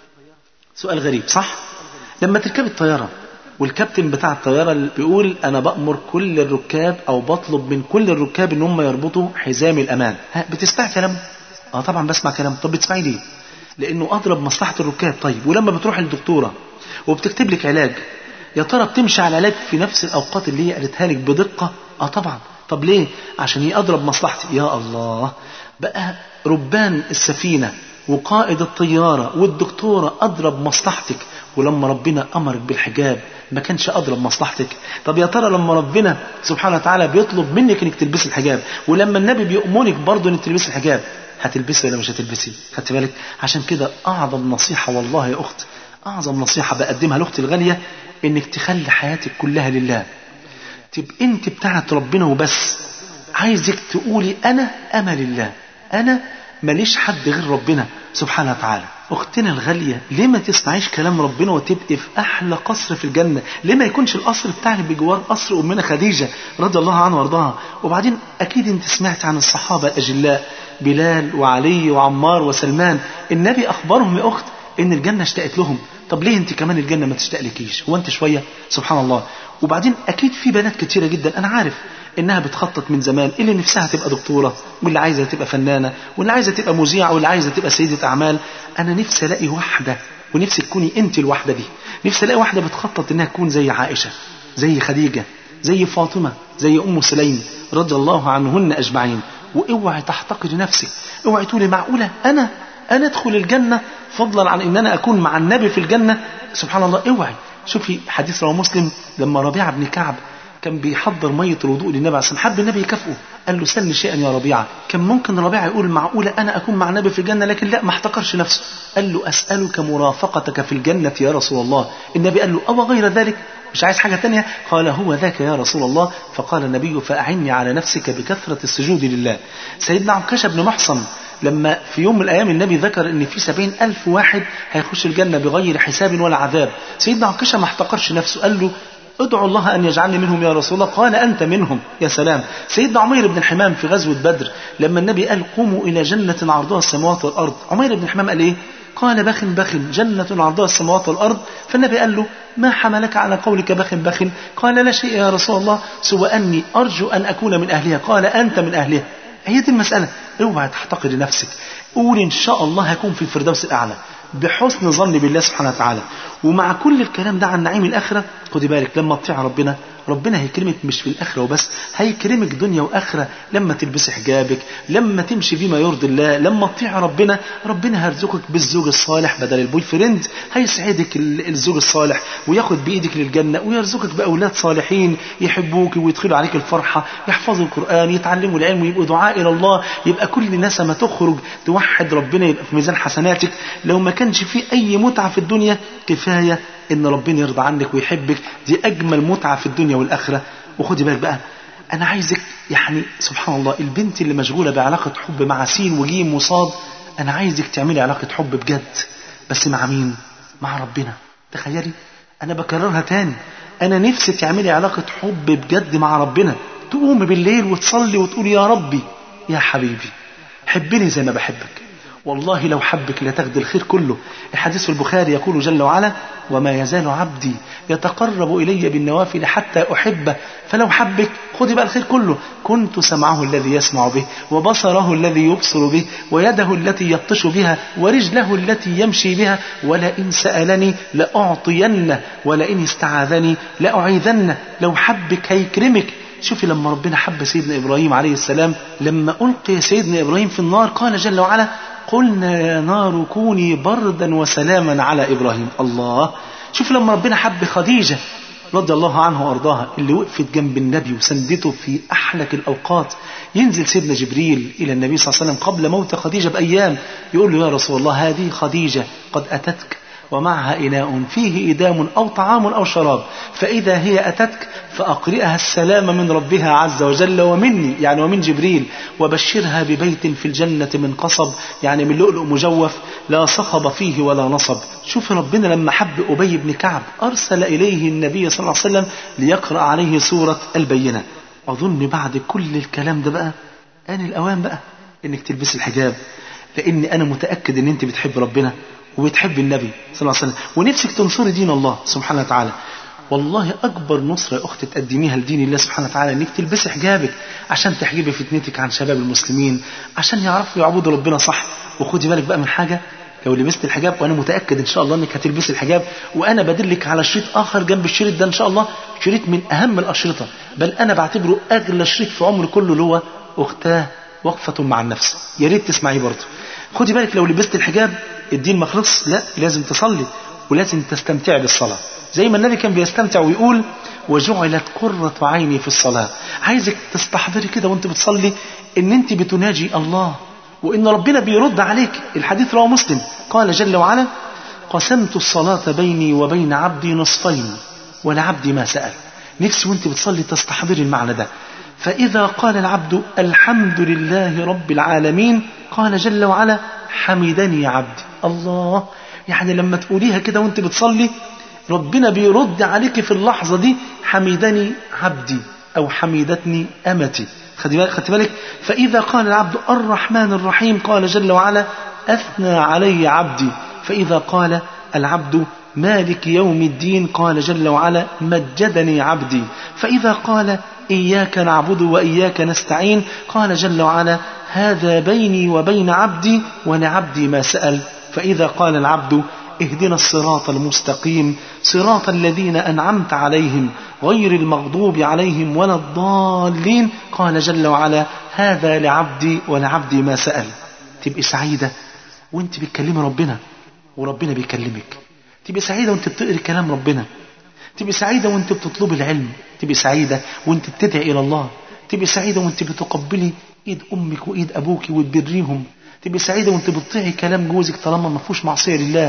C: سؤال غريب صح لما تركب الطيارة والكابتن بتاع الطيارة اللي بيقول أنا بأمر كل الركاب أو بطلب من كل الركاب إن هم يربطوا حزام الأمان ها بتسمع كلام اه طبعا بسمع كلام طب بتسمعي ليه لانه اضرب مصلحه الركاب طيب ولما بتروح للدكتوره وبتكتب لك علاج يا ترى بتمشي على العلاج في نفس الاوقات اللي هي قالتها لك بدقه اه طبعا طب ليه عشان هي اضرب مصلحتي يا الله بقى ربان السفينه وقائد الطياره والدكتوره اضرب مصلحتك ولما ربنا امرك بالحجاب ما كانش اضرب مصلحتك طب يا ترى لما ربنا سبحانه وتعالى بيطلب منك انك تلبسي الحجاب ولما النبي بيأمرك برضه انك تلبسي الحجاب هتلبسي ولا مش هتلبسي خدت بالك عشان كده اعظم نصيحه والله يا اخت اعظم نصيحه بقدمها لاختي الغاليه انك تخلي حياتك كلها لله تبقى انت بتاعت ربنا وبس عايزك تقولي انا امل الله انا ماليش حد غير ربنا سبحانه وتعالى اختنا الغاليه ليه ما تسمعيش كلام ربنا وتبقي في احلى قصر في الجنه ليه ما يكونش القصر بتاعك بجوار قصر امنا خديجه رضي الله عنها وارضاها وبعدين اكيد انت سمعت عن الصحابه الاجلاء بلال وعلي وعمار وسلمان النبي اخبرهم يا اخت ان الجنه اشتقت لهم طب ليه انت كمان الجنه ما تشتاقلكيش هو انت شويه سبحان الله وبعدين اكيد في بنات كتيره جدا انا عارف انها بتخطط من زمان اللي نفسها تبقى دكتوره واللي عايزه تبقى فنانه واللي عايزه تبقى مذيعه واللي عايزه تبقى سيده اعمال انا نفسي الاقي واحده ونفسي تكوني انت الواحده دي نفسي الاقي واحده بتخطط انها تكون زي عائشه زي خديجه زي فاطمه زي ام سليم رضي الله عنهن اجمعين واوعي تحتقري نفسك اوعي تقولي معقوله انا انا ادخل الجنه فضلا عن ان انا اكون مع النبي في الجنه سبحان الله اوعي شوفي حديث رواه مسلم لما ربيعه بن كعب كان بيحضر ميه الوضوء للنبي عليه الصلاه حب النبي يكافئه قال له سلني شيئا يا ربيعه كان ممكن ربيعه يقول معقوله انا اكون مع النبي في الجنه لكن لا ما احتقرش نفسه قال له اسالك مرافقتك في الجنه يا رسول الله النبي قال له او غير ذلك مش عايز حاجة تانية قال هو ذاك يا رسول الله فقال النبي فأعني على نفسك بكثرة السجود لله سيدنا عكاشة بن محصن لما في يوم من الأيام النبي ذكر أن في سبعين ألف واحد هيخش الجنة بغير حساب ولا عذاب سيدنا عكاشة ما احتقرش نفسه قال له ادعو الله أن يجعلني منهم يا رسول الله قال أنت منهم يا سلام سيدنا عمير بن الحمام في غزوة بدر لما النبي قال قوموا إلى جنة عرضها السماوات والأرض عمير بن الحمام قال إيه قال بخ بخ جنة عرضها السماوات والأرض فالنبي قال له ما حملك على قولك بخ بخ قال لا شيء يا رسول الله سوى أني أرجو أن أكون من أهلها قال أنت من أهلها هي دي المسألة اوعى تحتقر لنفسك قول إن شاء الله هكون في الفردوس الأعلى بحسن ظن بالله سبحانه وتعالى ومع كل الكلام ده عن نعيم الآخرة خدي بالك لما تطيع ربنا ربنا هيكرمك مش في الآخرة وبس هيكرمك دنيا وآخرة لما تلبسي حجابك لما تمشي فيما يرضي الله لما تطيع ربنا ربنا هيرزقك بالزوج الصالح بدل البوي فريند هيسعدك الزوج الصالح وياخد بإيدك للجنة ويرزقك بأولاد صالحين يحبوك ويدخلوا عليك الفرحة يحفظوا القرآن يتعلموا العلم ويبقوا دعاء إلى الله يبقى كل ناس ما تخرج توحد ربنا يبقى في ميزان حسناتك لو ما كانش في أي متعة في الدنيا كفاية ان ربنا يرضى عنك ويحبك دي اجمل متعه في الدنيا والاخره وخدي بالك بقى انا عايزك يعني سبحان الله البنت اللي مشغوله بعلاقه حب مع سين وجيم وصاد انا عايزك تعملي علاقه حب بجد بس مع مين مع ربنا تخيلي انا بكررها تاني انا نفسي تعملي علاقه حب بجد مع ربنا تقوم بالليل وتصلي وتقول يا ربي يا حبيبي حبني زي ما بحبك والله لو حبك لتاخد الخير كله الحديث في البخاري يقول جل وعلا وما يزال عبدي يتقرب إلي بالنوافل حتى أحبه فلو حبك خدي بقى الخير كله كنت سمعه الذي يسمع به وبصره الذي يبصر به ويده التي يبطش بها ورجله التي يمشي بها ولئن سألني لأعطينه ولئن استعاذني لأعيذنه لو حبك هيكرمك شوفي لما ربنا حب سيدنا إبراهيم عليه السلام لما ألقي سيدنا إبراهيم في النار قال جل وعلا قلنا يا نار كوني بردا وسلاما على إبراهيم الله شوف لما ربنا حب خديجة رضي الله عنها وارضاها اللي وقفت جنب النبي وسندته في احلك الاوقات ينزل سيدنا جبريل الى النبي صلى الله عليه وسلم قبل موت خديجه بايام يقول له يا رسول الله هذه خديجه قد اتتك ومعها إناء فيه إدام أو طعام أو شراب فإذا هي أتتك فأقرئها السلام من ربها عز وجل ومني يعني ومن جبريل وبشرها ببيت في الجنة من قصب يعني من لؤلؤ مجوف لا صخب فيه ولا نصب شوف ربنا لما حب أبي بن كعب أرسل إليه النبي صلى الله عليه وسلم ليقرأ عليه سورة البينة أظن بعد كل الكلام ده بقى آن الأوان بقى إنك تلبس الحجاب لأن أنا متأكد إن أنت بتحب ربنا وبتحب النبي صلى الله عليه وسلم ونفسك تنصري دين الله سبحانه وتعالى والله أكبر نصرة يا أخت تقدميها لدين الله سبحانه وتعالى إنك تلبسي حجابك عشان تحجبي فتنتك عن شباب المسلمين عشان يعرفوا يعبدوا ربنا صح وخدي بالك بقى من حاجة لو لبست الحجاب وانا متاكد ان شاء الله انك هتلبسي الحجاب وانا بدلك على شريط اخر جنب الشريط ده ان شاء الله شريط من اهم الاشرطه بل انا بعتبره اغلى شريط في عمري كله اللي هو اختاه وقفه مع النفس يا ريت تسمعيه برضه خدي بالك لو لبست الحجاب الدين ما خلص لا لازم تصلي ولازم تستمتع بالصلاه زي ما النبي كان بيستمتع ويقول وجعلت قرة عيني في الصلاة عايزك تستحضري كده وانت بتصلي ان انت بتناجي الله وان ربنا بيرد عليك الحديث رواه مسلم قال جل وعلا قسمت الصلاة بيني وبين عبدي نصفين ولعبدي ما سأل نفسي وانت بتصلي تستحضري المعنى ده فإذا قال العبد الحمد لله رب العالمين قال جل وعلا حمدني عبدي الله يعني لما تقوليها كده وانت بتصلي ربنا بيرد عليك في اللحظة دي حمدني عبدي أو حمدتني أمتي خدي بالك خدي بالك فإذا قال العبد الرحمن الرحيم قال جل وعلا أثنى علي عبدي فإذا قال العبد مالك يوم الدين قال جل وعلا مجدني عبدي فإذا قال إياك نعبد وإياك نستعين قال جل وعلا هذا بيني وبين عبدي ولعبدي ما سأل فإذا قال العبد اهدنا الصراط المستقيم صراط الذين أنعمت عليهم غير المغضوب عليهم ولا الضالين قال جل وعلا هذا لعبدي ولعبدي ما سأل تبقي سعيدة وانت بتكلمي ربنا وربنا بيكلمك تبقي سعيدة وانت بتقري كلام ربنا تبقي سعيدة وانت بتطلبي العلم تبقي سعيدة وانت بتدعي إلى الله تبقي سعيدة وانت بتقبلي ايد امك وايد ابوك وتبريهم تبقي سعيدة وانت بتطيعي كلام جوزك طالما ما فيهوش معصية لله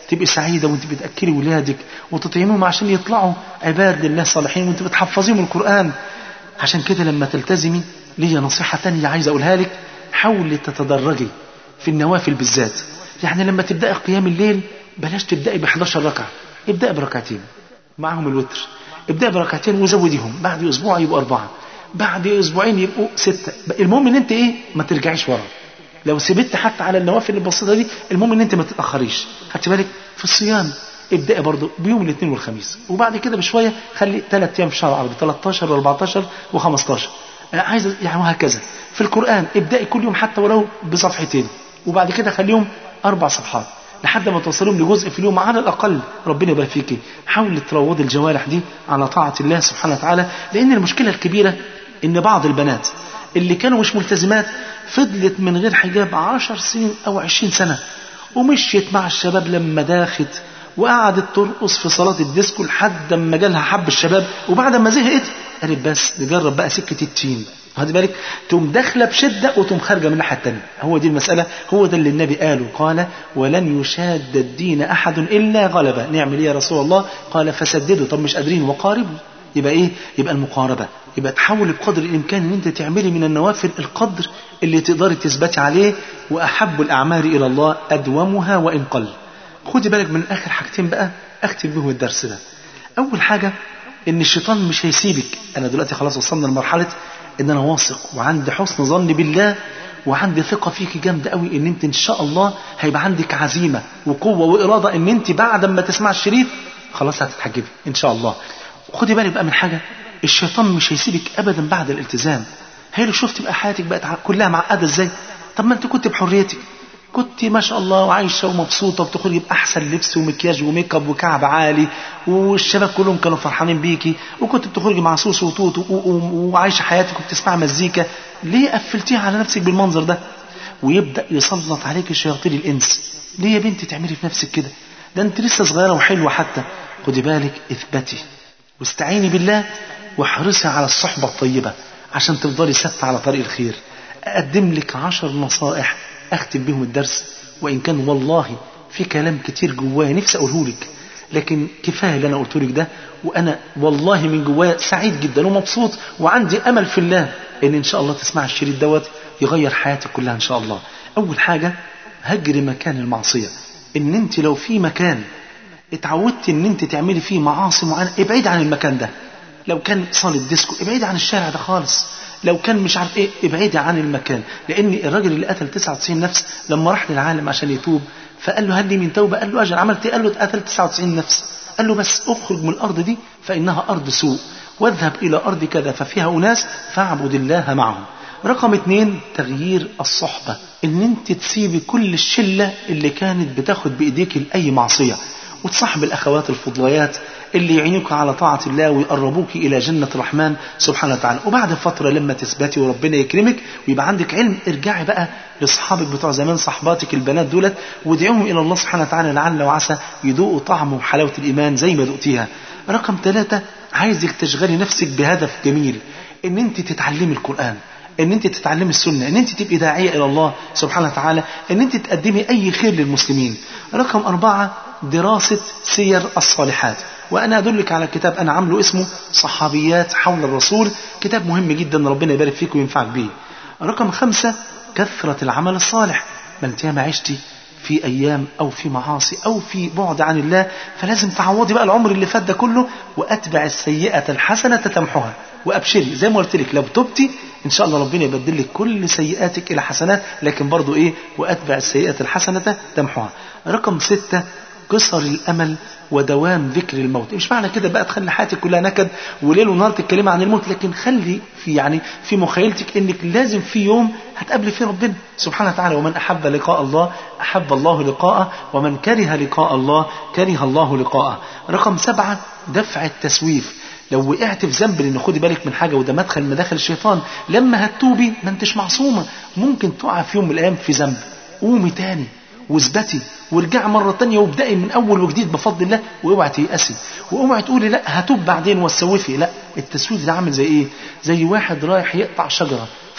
C: تبقي سعيدة وانت بتأكلي ولادك وتطعميهم عشان يطلعوا عباد لله صالحين وانت بتحفظيهم القرآن عشان كده لما تلتزمي ليا نصيحة تانية عايز أقولها لك حاولي تتدرجي في النوافل بالذات يعني لما تبدأي قيام الليل بلاش تبدأي ب 11 ركعة ابدأي بركعتين معهم الوتر ابدأي بركعتين وزوديهم بعد أسبوع يبقوا أربعة بعد أسبوعين يبقوا ستة المهم إن أنت إيه ما ترجعيش ورا لو سبت حتى على النوافل البسيطة دي المهم إن أنت ما تتأخريش خدت بالك في الصيام ابدأي برضه بيوم الاثنين والخميس وبعد كده بشوية خلي ثلاث أيام في شهر عربي 13 و14 و15 عايز يعني وهكذا في القرآن ابدأي كل يوم حتى ولو بصفحتين وبعد كده خليهم أربع صفحات لحد ما توصلهم لجزء في اليوم على الأقل ربنا يبارك فيكي حاول تروضي الجوارح دي على طاعة الله سبحانه وتعالى لأن المشكلة الكبيرة إن بعض البنات اللي كانوا مش ملتزمات فضلت من غير حجاب عشر سنين أو عشرين سنة ومشيت مع الشباب لما داخت وقعدت ترقص في صلاة الديسكو لحد ما جالها حب الشباب وبعد ما زهقت قالت بس نجرب بقى سكة التين خد بالك تقوم داخله بشده وتقوم خارجه من الناحيه الثانيه هو دي المساله هو ده اللي النبي قاله قال ولن يشاد الدين احد الا غلبه نعمل ايه يا رسول الله قال فسددوا طب مش قادرين وقاربوا يبقى ايه يبقى المقاربه يبقى تحاول بقدر الامكان ان انت تعملي من النوافل القدر اللي تقدري تثبتي عليه واحب الاعمال الى الله ادومها وان قل خدي بالك من اخر حاجتين بقى اختم بهم الدرس ده اول حاجه ان الشيطان مش هيسيبك انا دلوقتي خلاص وصلنا لمرحله ان انا واثق وعندي حسن ظن بالله وعندي ثقة فيك جامدة قوي ان انت ان شاء الله هيبقى عندك عزيمة وقوة وإرادة ان انت بعد ما تسمع الشريط خلاص هتتحجبي ان شاء الله وخدي بالك بقى من حاجة الشيطان مش هيسيبك ابدا بعد الالتزام هي لو شفت بقى حياتك بقت كلها معقدة ازاي طب ما انت كنت بحريتك كنت ما شاء الله وعايشة ومبسوطة وبتخرجي بأحسن لبس ومكياج وميك اب وكعب عالي والشباب كلهم كانوا فرحانين بيكي وكنت بتخرجي مع سوس وتوت وعايشة حياتك وبتسمعي مزيكا ليه قفلتيها على نفسك بالمنظر ده ويبدأ يسلط عليك شياطين الإنس ليه يا بنتي تعملي في نفسك كده ده انت لسه صغيرة وحلوة حتى خدي بالك اثبتي واستعيني بالله واحرصي على الصحبة الطيبة عشان تفضلي ثابتة على طريق الخير أقدم لك عشر نصائح أختم بهم الدرس وإن كان والله في كلام كتير جوايا نفسي أقوله لك لكن كفاية اللي أنا قلته لك ده وأنا والله من جوايا سعيد جدا ومبسوط وعندي أمل في الله إن إن شاء الله تسمع الشريط دوت يغير حياتك كلها إن شاء الله أول حاجة هجري مكان المعصية إن أنت لو في مكان اتعودت إن أنت تعملي فيه معاصي معينة ابعد عن المكان ده لو كان صالة ديسكو ابعدي عن الشارع ده خالص لو كان مش عارف ايه ابعدي عن المكان لان الراجل اللي قتل 99 نفس لما راح للعالم عشان يتوب فقال له هل لي من توبه قال له اجل عملت ايه قال له قتل 99 نفس قال له بس اخرج من الارض دي فانها ارض سوء واذهب الى ارض كذا ففيها اناس فاعبد الله معهم رقم اتنين تغيير الصحبة ان انت تسيبي كل الشلة اللي كانت بتاخد بايديك لأي معصية وتصاحب الاخوات الفضليات اللي يعينوك على طاعة الله ويقربوك إلى جنة الرحمن سبحانه وتعالى وبعد فترة لما تثبتي وربنا يكرمك ويبقى عندك علم ارجعي بقى لاصحابك بتوع زمان صحباتك البنات دولت وادعيهم إلى الله سبحانه وتعالى لعل وعسى يذوقوا طعم وحلاوة الإيمان زي ما ذقتيها رقم ثلاثة عايزك تشغلي نفسك بهدف جميل ان انت تتعلمي القرآن ان انت تتعلمي السنة ان انت تبقي داعية الى الله سبحانه وتعالى ان انت تقدمي اي خير للمسلمين رقم اربعة دراسة سير الصالحات وأنا أدلك على كتاب أنا عامله اسمه صحابيات حول الرسول كتاب مهم جدا ربنا يبارك فيك وينفعك به رقم خمسة كثرة العمل الصالح ما انت ما عشتي في أيام أو في معاصي أو في بعد عن الله فلازم تعوضي بقى العمر اللي فات ده كله وأتبع السيئة الحسنة تمحها وأبشري زي ما قلت لك لو تبتي إن شاء الله ربنا يبدل لك كل سيئاتك إلى حسنات لكن برضو إيه وأتبع السيئة الحسنة تمحها رقم ستة قصر الأمل ودوام ذكر الموت مش معنى كده بقى تخلي حياتك كلها نكد وليل ونهار تتكلمي عن الموت لكن خلي في يعني في مخيلتك انك لازم في يوم هتقابلي فيه ربنا سبحانه وتعالى ومن احب لقاء الله احب الله لقاءه ومن كره لقاء الله كره الله لقاءه رقم سبعة دفع التسويف لو وقعت في ذنب لان خدي بالك من حاجه وده مدخل من مداخل الشيطان لما هتتوبي ما انتش معصومه ممكن تقع في يوم من الايام في ذنب قومي تاني واثبتي وارجعي مرة تانية وابدأي من أول وجديد بفضل الله واوعي تيأسي واوعي تقولي لا هتوب بعدين وتسوفي لا التسويف ده عامل زي إيه؟ زي واحد رايح يقطع شجرة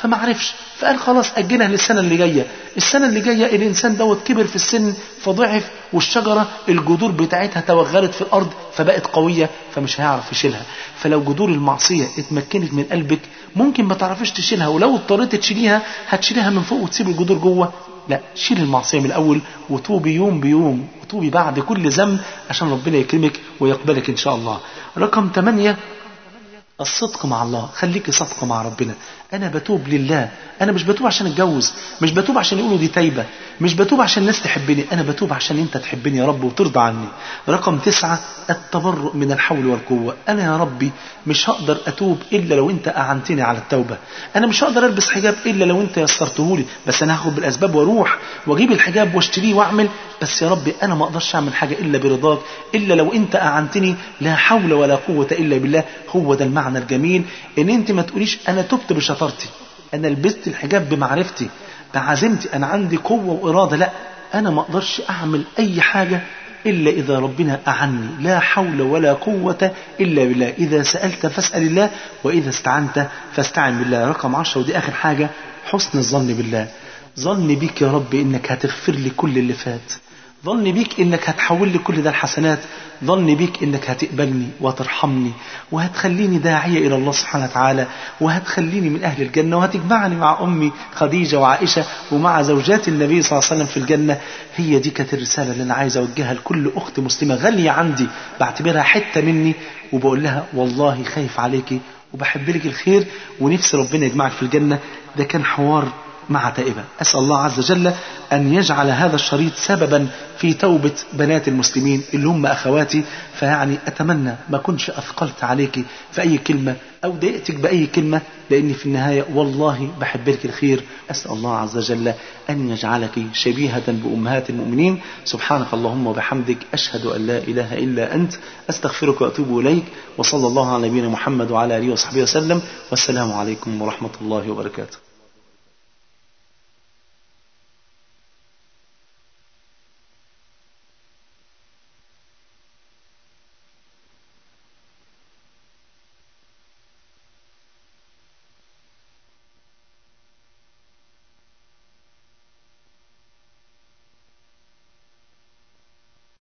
C: فما عرفش فقال خلاص أجلها للسنة اللي جاية السنة اللي جاية الإنسان دوت كبر في السن فضعف والشجرة الجذور بتاعتها توغلت في الأرض فبقت قوية فمش هيعرف يشيلها فلو جذور المعصية اتمكنت من قلبك ممكن ما تعرفش تشيلها ولو اضطريت تشيليها هتشيليها من فوق وتسيب الجذور جوه لا شيل المعصية من الأول وتوبي يوم بيوم وتوبي بعد كل ذنب عشان ربنا يكرمك ويقبلك إن شاء الله رقم 8 الصدق مع الله خليكي صادقة مع ربنا أنا بتوب لله أنا مش بتوب عشان أتجوز مش بتوب عشان يقولوا دي تايبة مش بتوب عشان الناس تحبني أنا بتوب عشان أنت تحبني يا رب وترضى عني رقم تسعة التبرؤ من الحول والقوة أنا يا ربي مش هقدر أتوب إلا لو أنت أعنتني على التوبة أنا مش هقدر ألبس حجاب إلا لو أنت يسرتهولي بس أنا هاخد بالأسباب وأروح وأجيب الحجاب واشتريه وأعمل بس يا ربي أنا ما أقدرش أعمل حاجة إلا برضاك إلا لو أنت أعنتني لا حول ولا قوة إلا بالله هو ده المعنى الجميل إن أنت ما تقوليش أنا تبت بشطارتي أنا لبست الحجاب بمعرفتي بعزيمتي أنا عندي قوة وإرادة لا أنا ما أقدرش أعمل أي حاجة إلا إذا ربنا أعني لا حول ولا قوة إلا بالله إذا سألت فاسأل الله وإذا استعنت فاستعن بالله رقم عشرة ودي آخر حاجة حسن الظن بالله ظني بيك يا رب إنك هتغفر لي كل اللي فات ظني بيك انك هتحول لي كل ده الحسنات ظني بيك انك هتقبلني وترحمني وهتخليني داعية الى الله سبحانه وتعالى وهتخليني من اهل الجنة وهتجمعني مع امي خديجة وعائشة ومع زوجات النبي صلى الله عليه وسلم في الجنة هي دي كانت الرسالة اللي انا عايز اوجهها لكل اخت مسلمة غالية عندي بعتبرها حتة مني وبقول لها والله خايف عليكي وبحب لك الخير ونفسي ربنا يجمعك في الجنة ده كان حوار مع تائبة أسأل الله عز وجل أن يجعل هذا الشريط سببا في توبة بنات المسلمين اللي هم أخواتي فيعني أتمنى ما كنش أثقلت عليك في أي كلمة أو ضايقتك بأي كلمة لأني في النهاية والله بحب لك الخير أسأل الله عز وجل أن يجعلك شبيهة بأمهات المؤمنين سبحانك اللهم وبحمدك أشهد أن لا إله إلا أنت أستغفرك وأتوب إليك وصلى الله على نبينا محمد وعلى آله وصحبه وسلم والسلام عليكم ورحمة الله وبركاته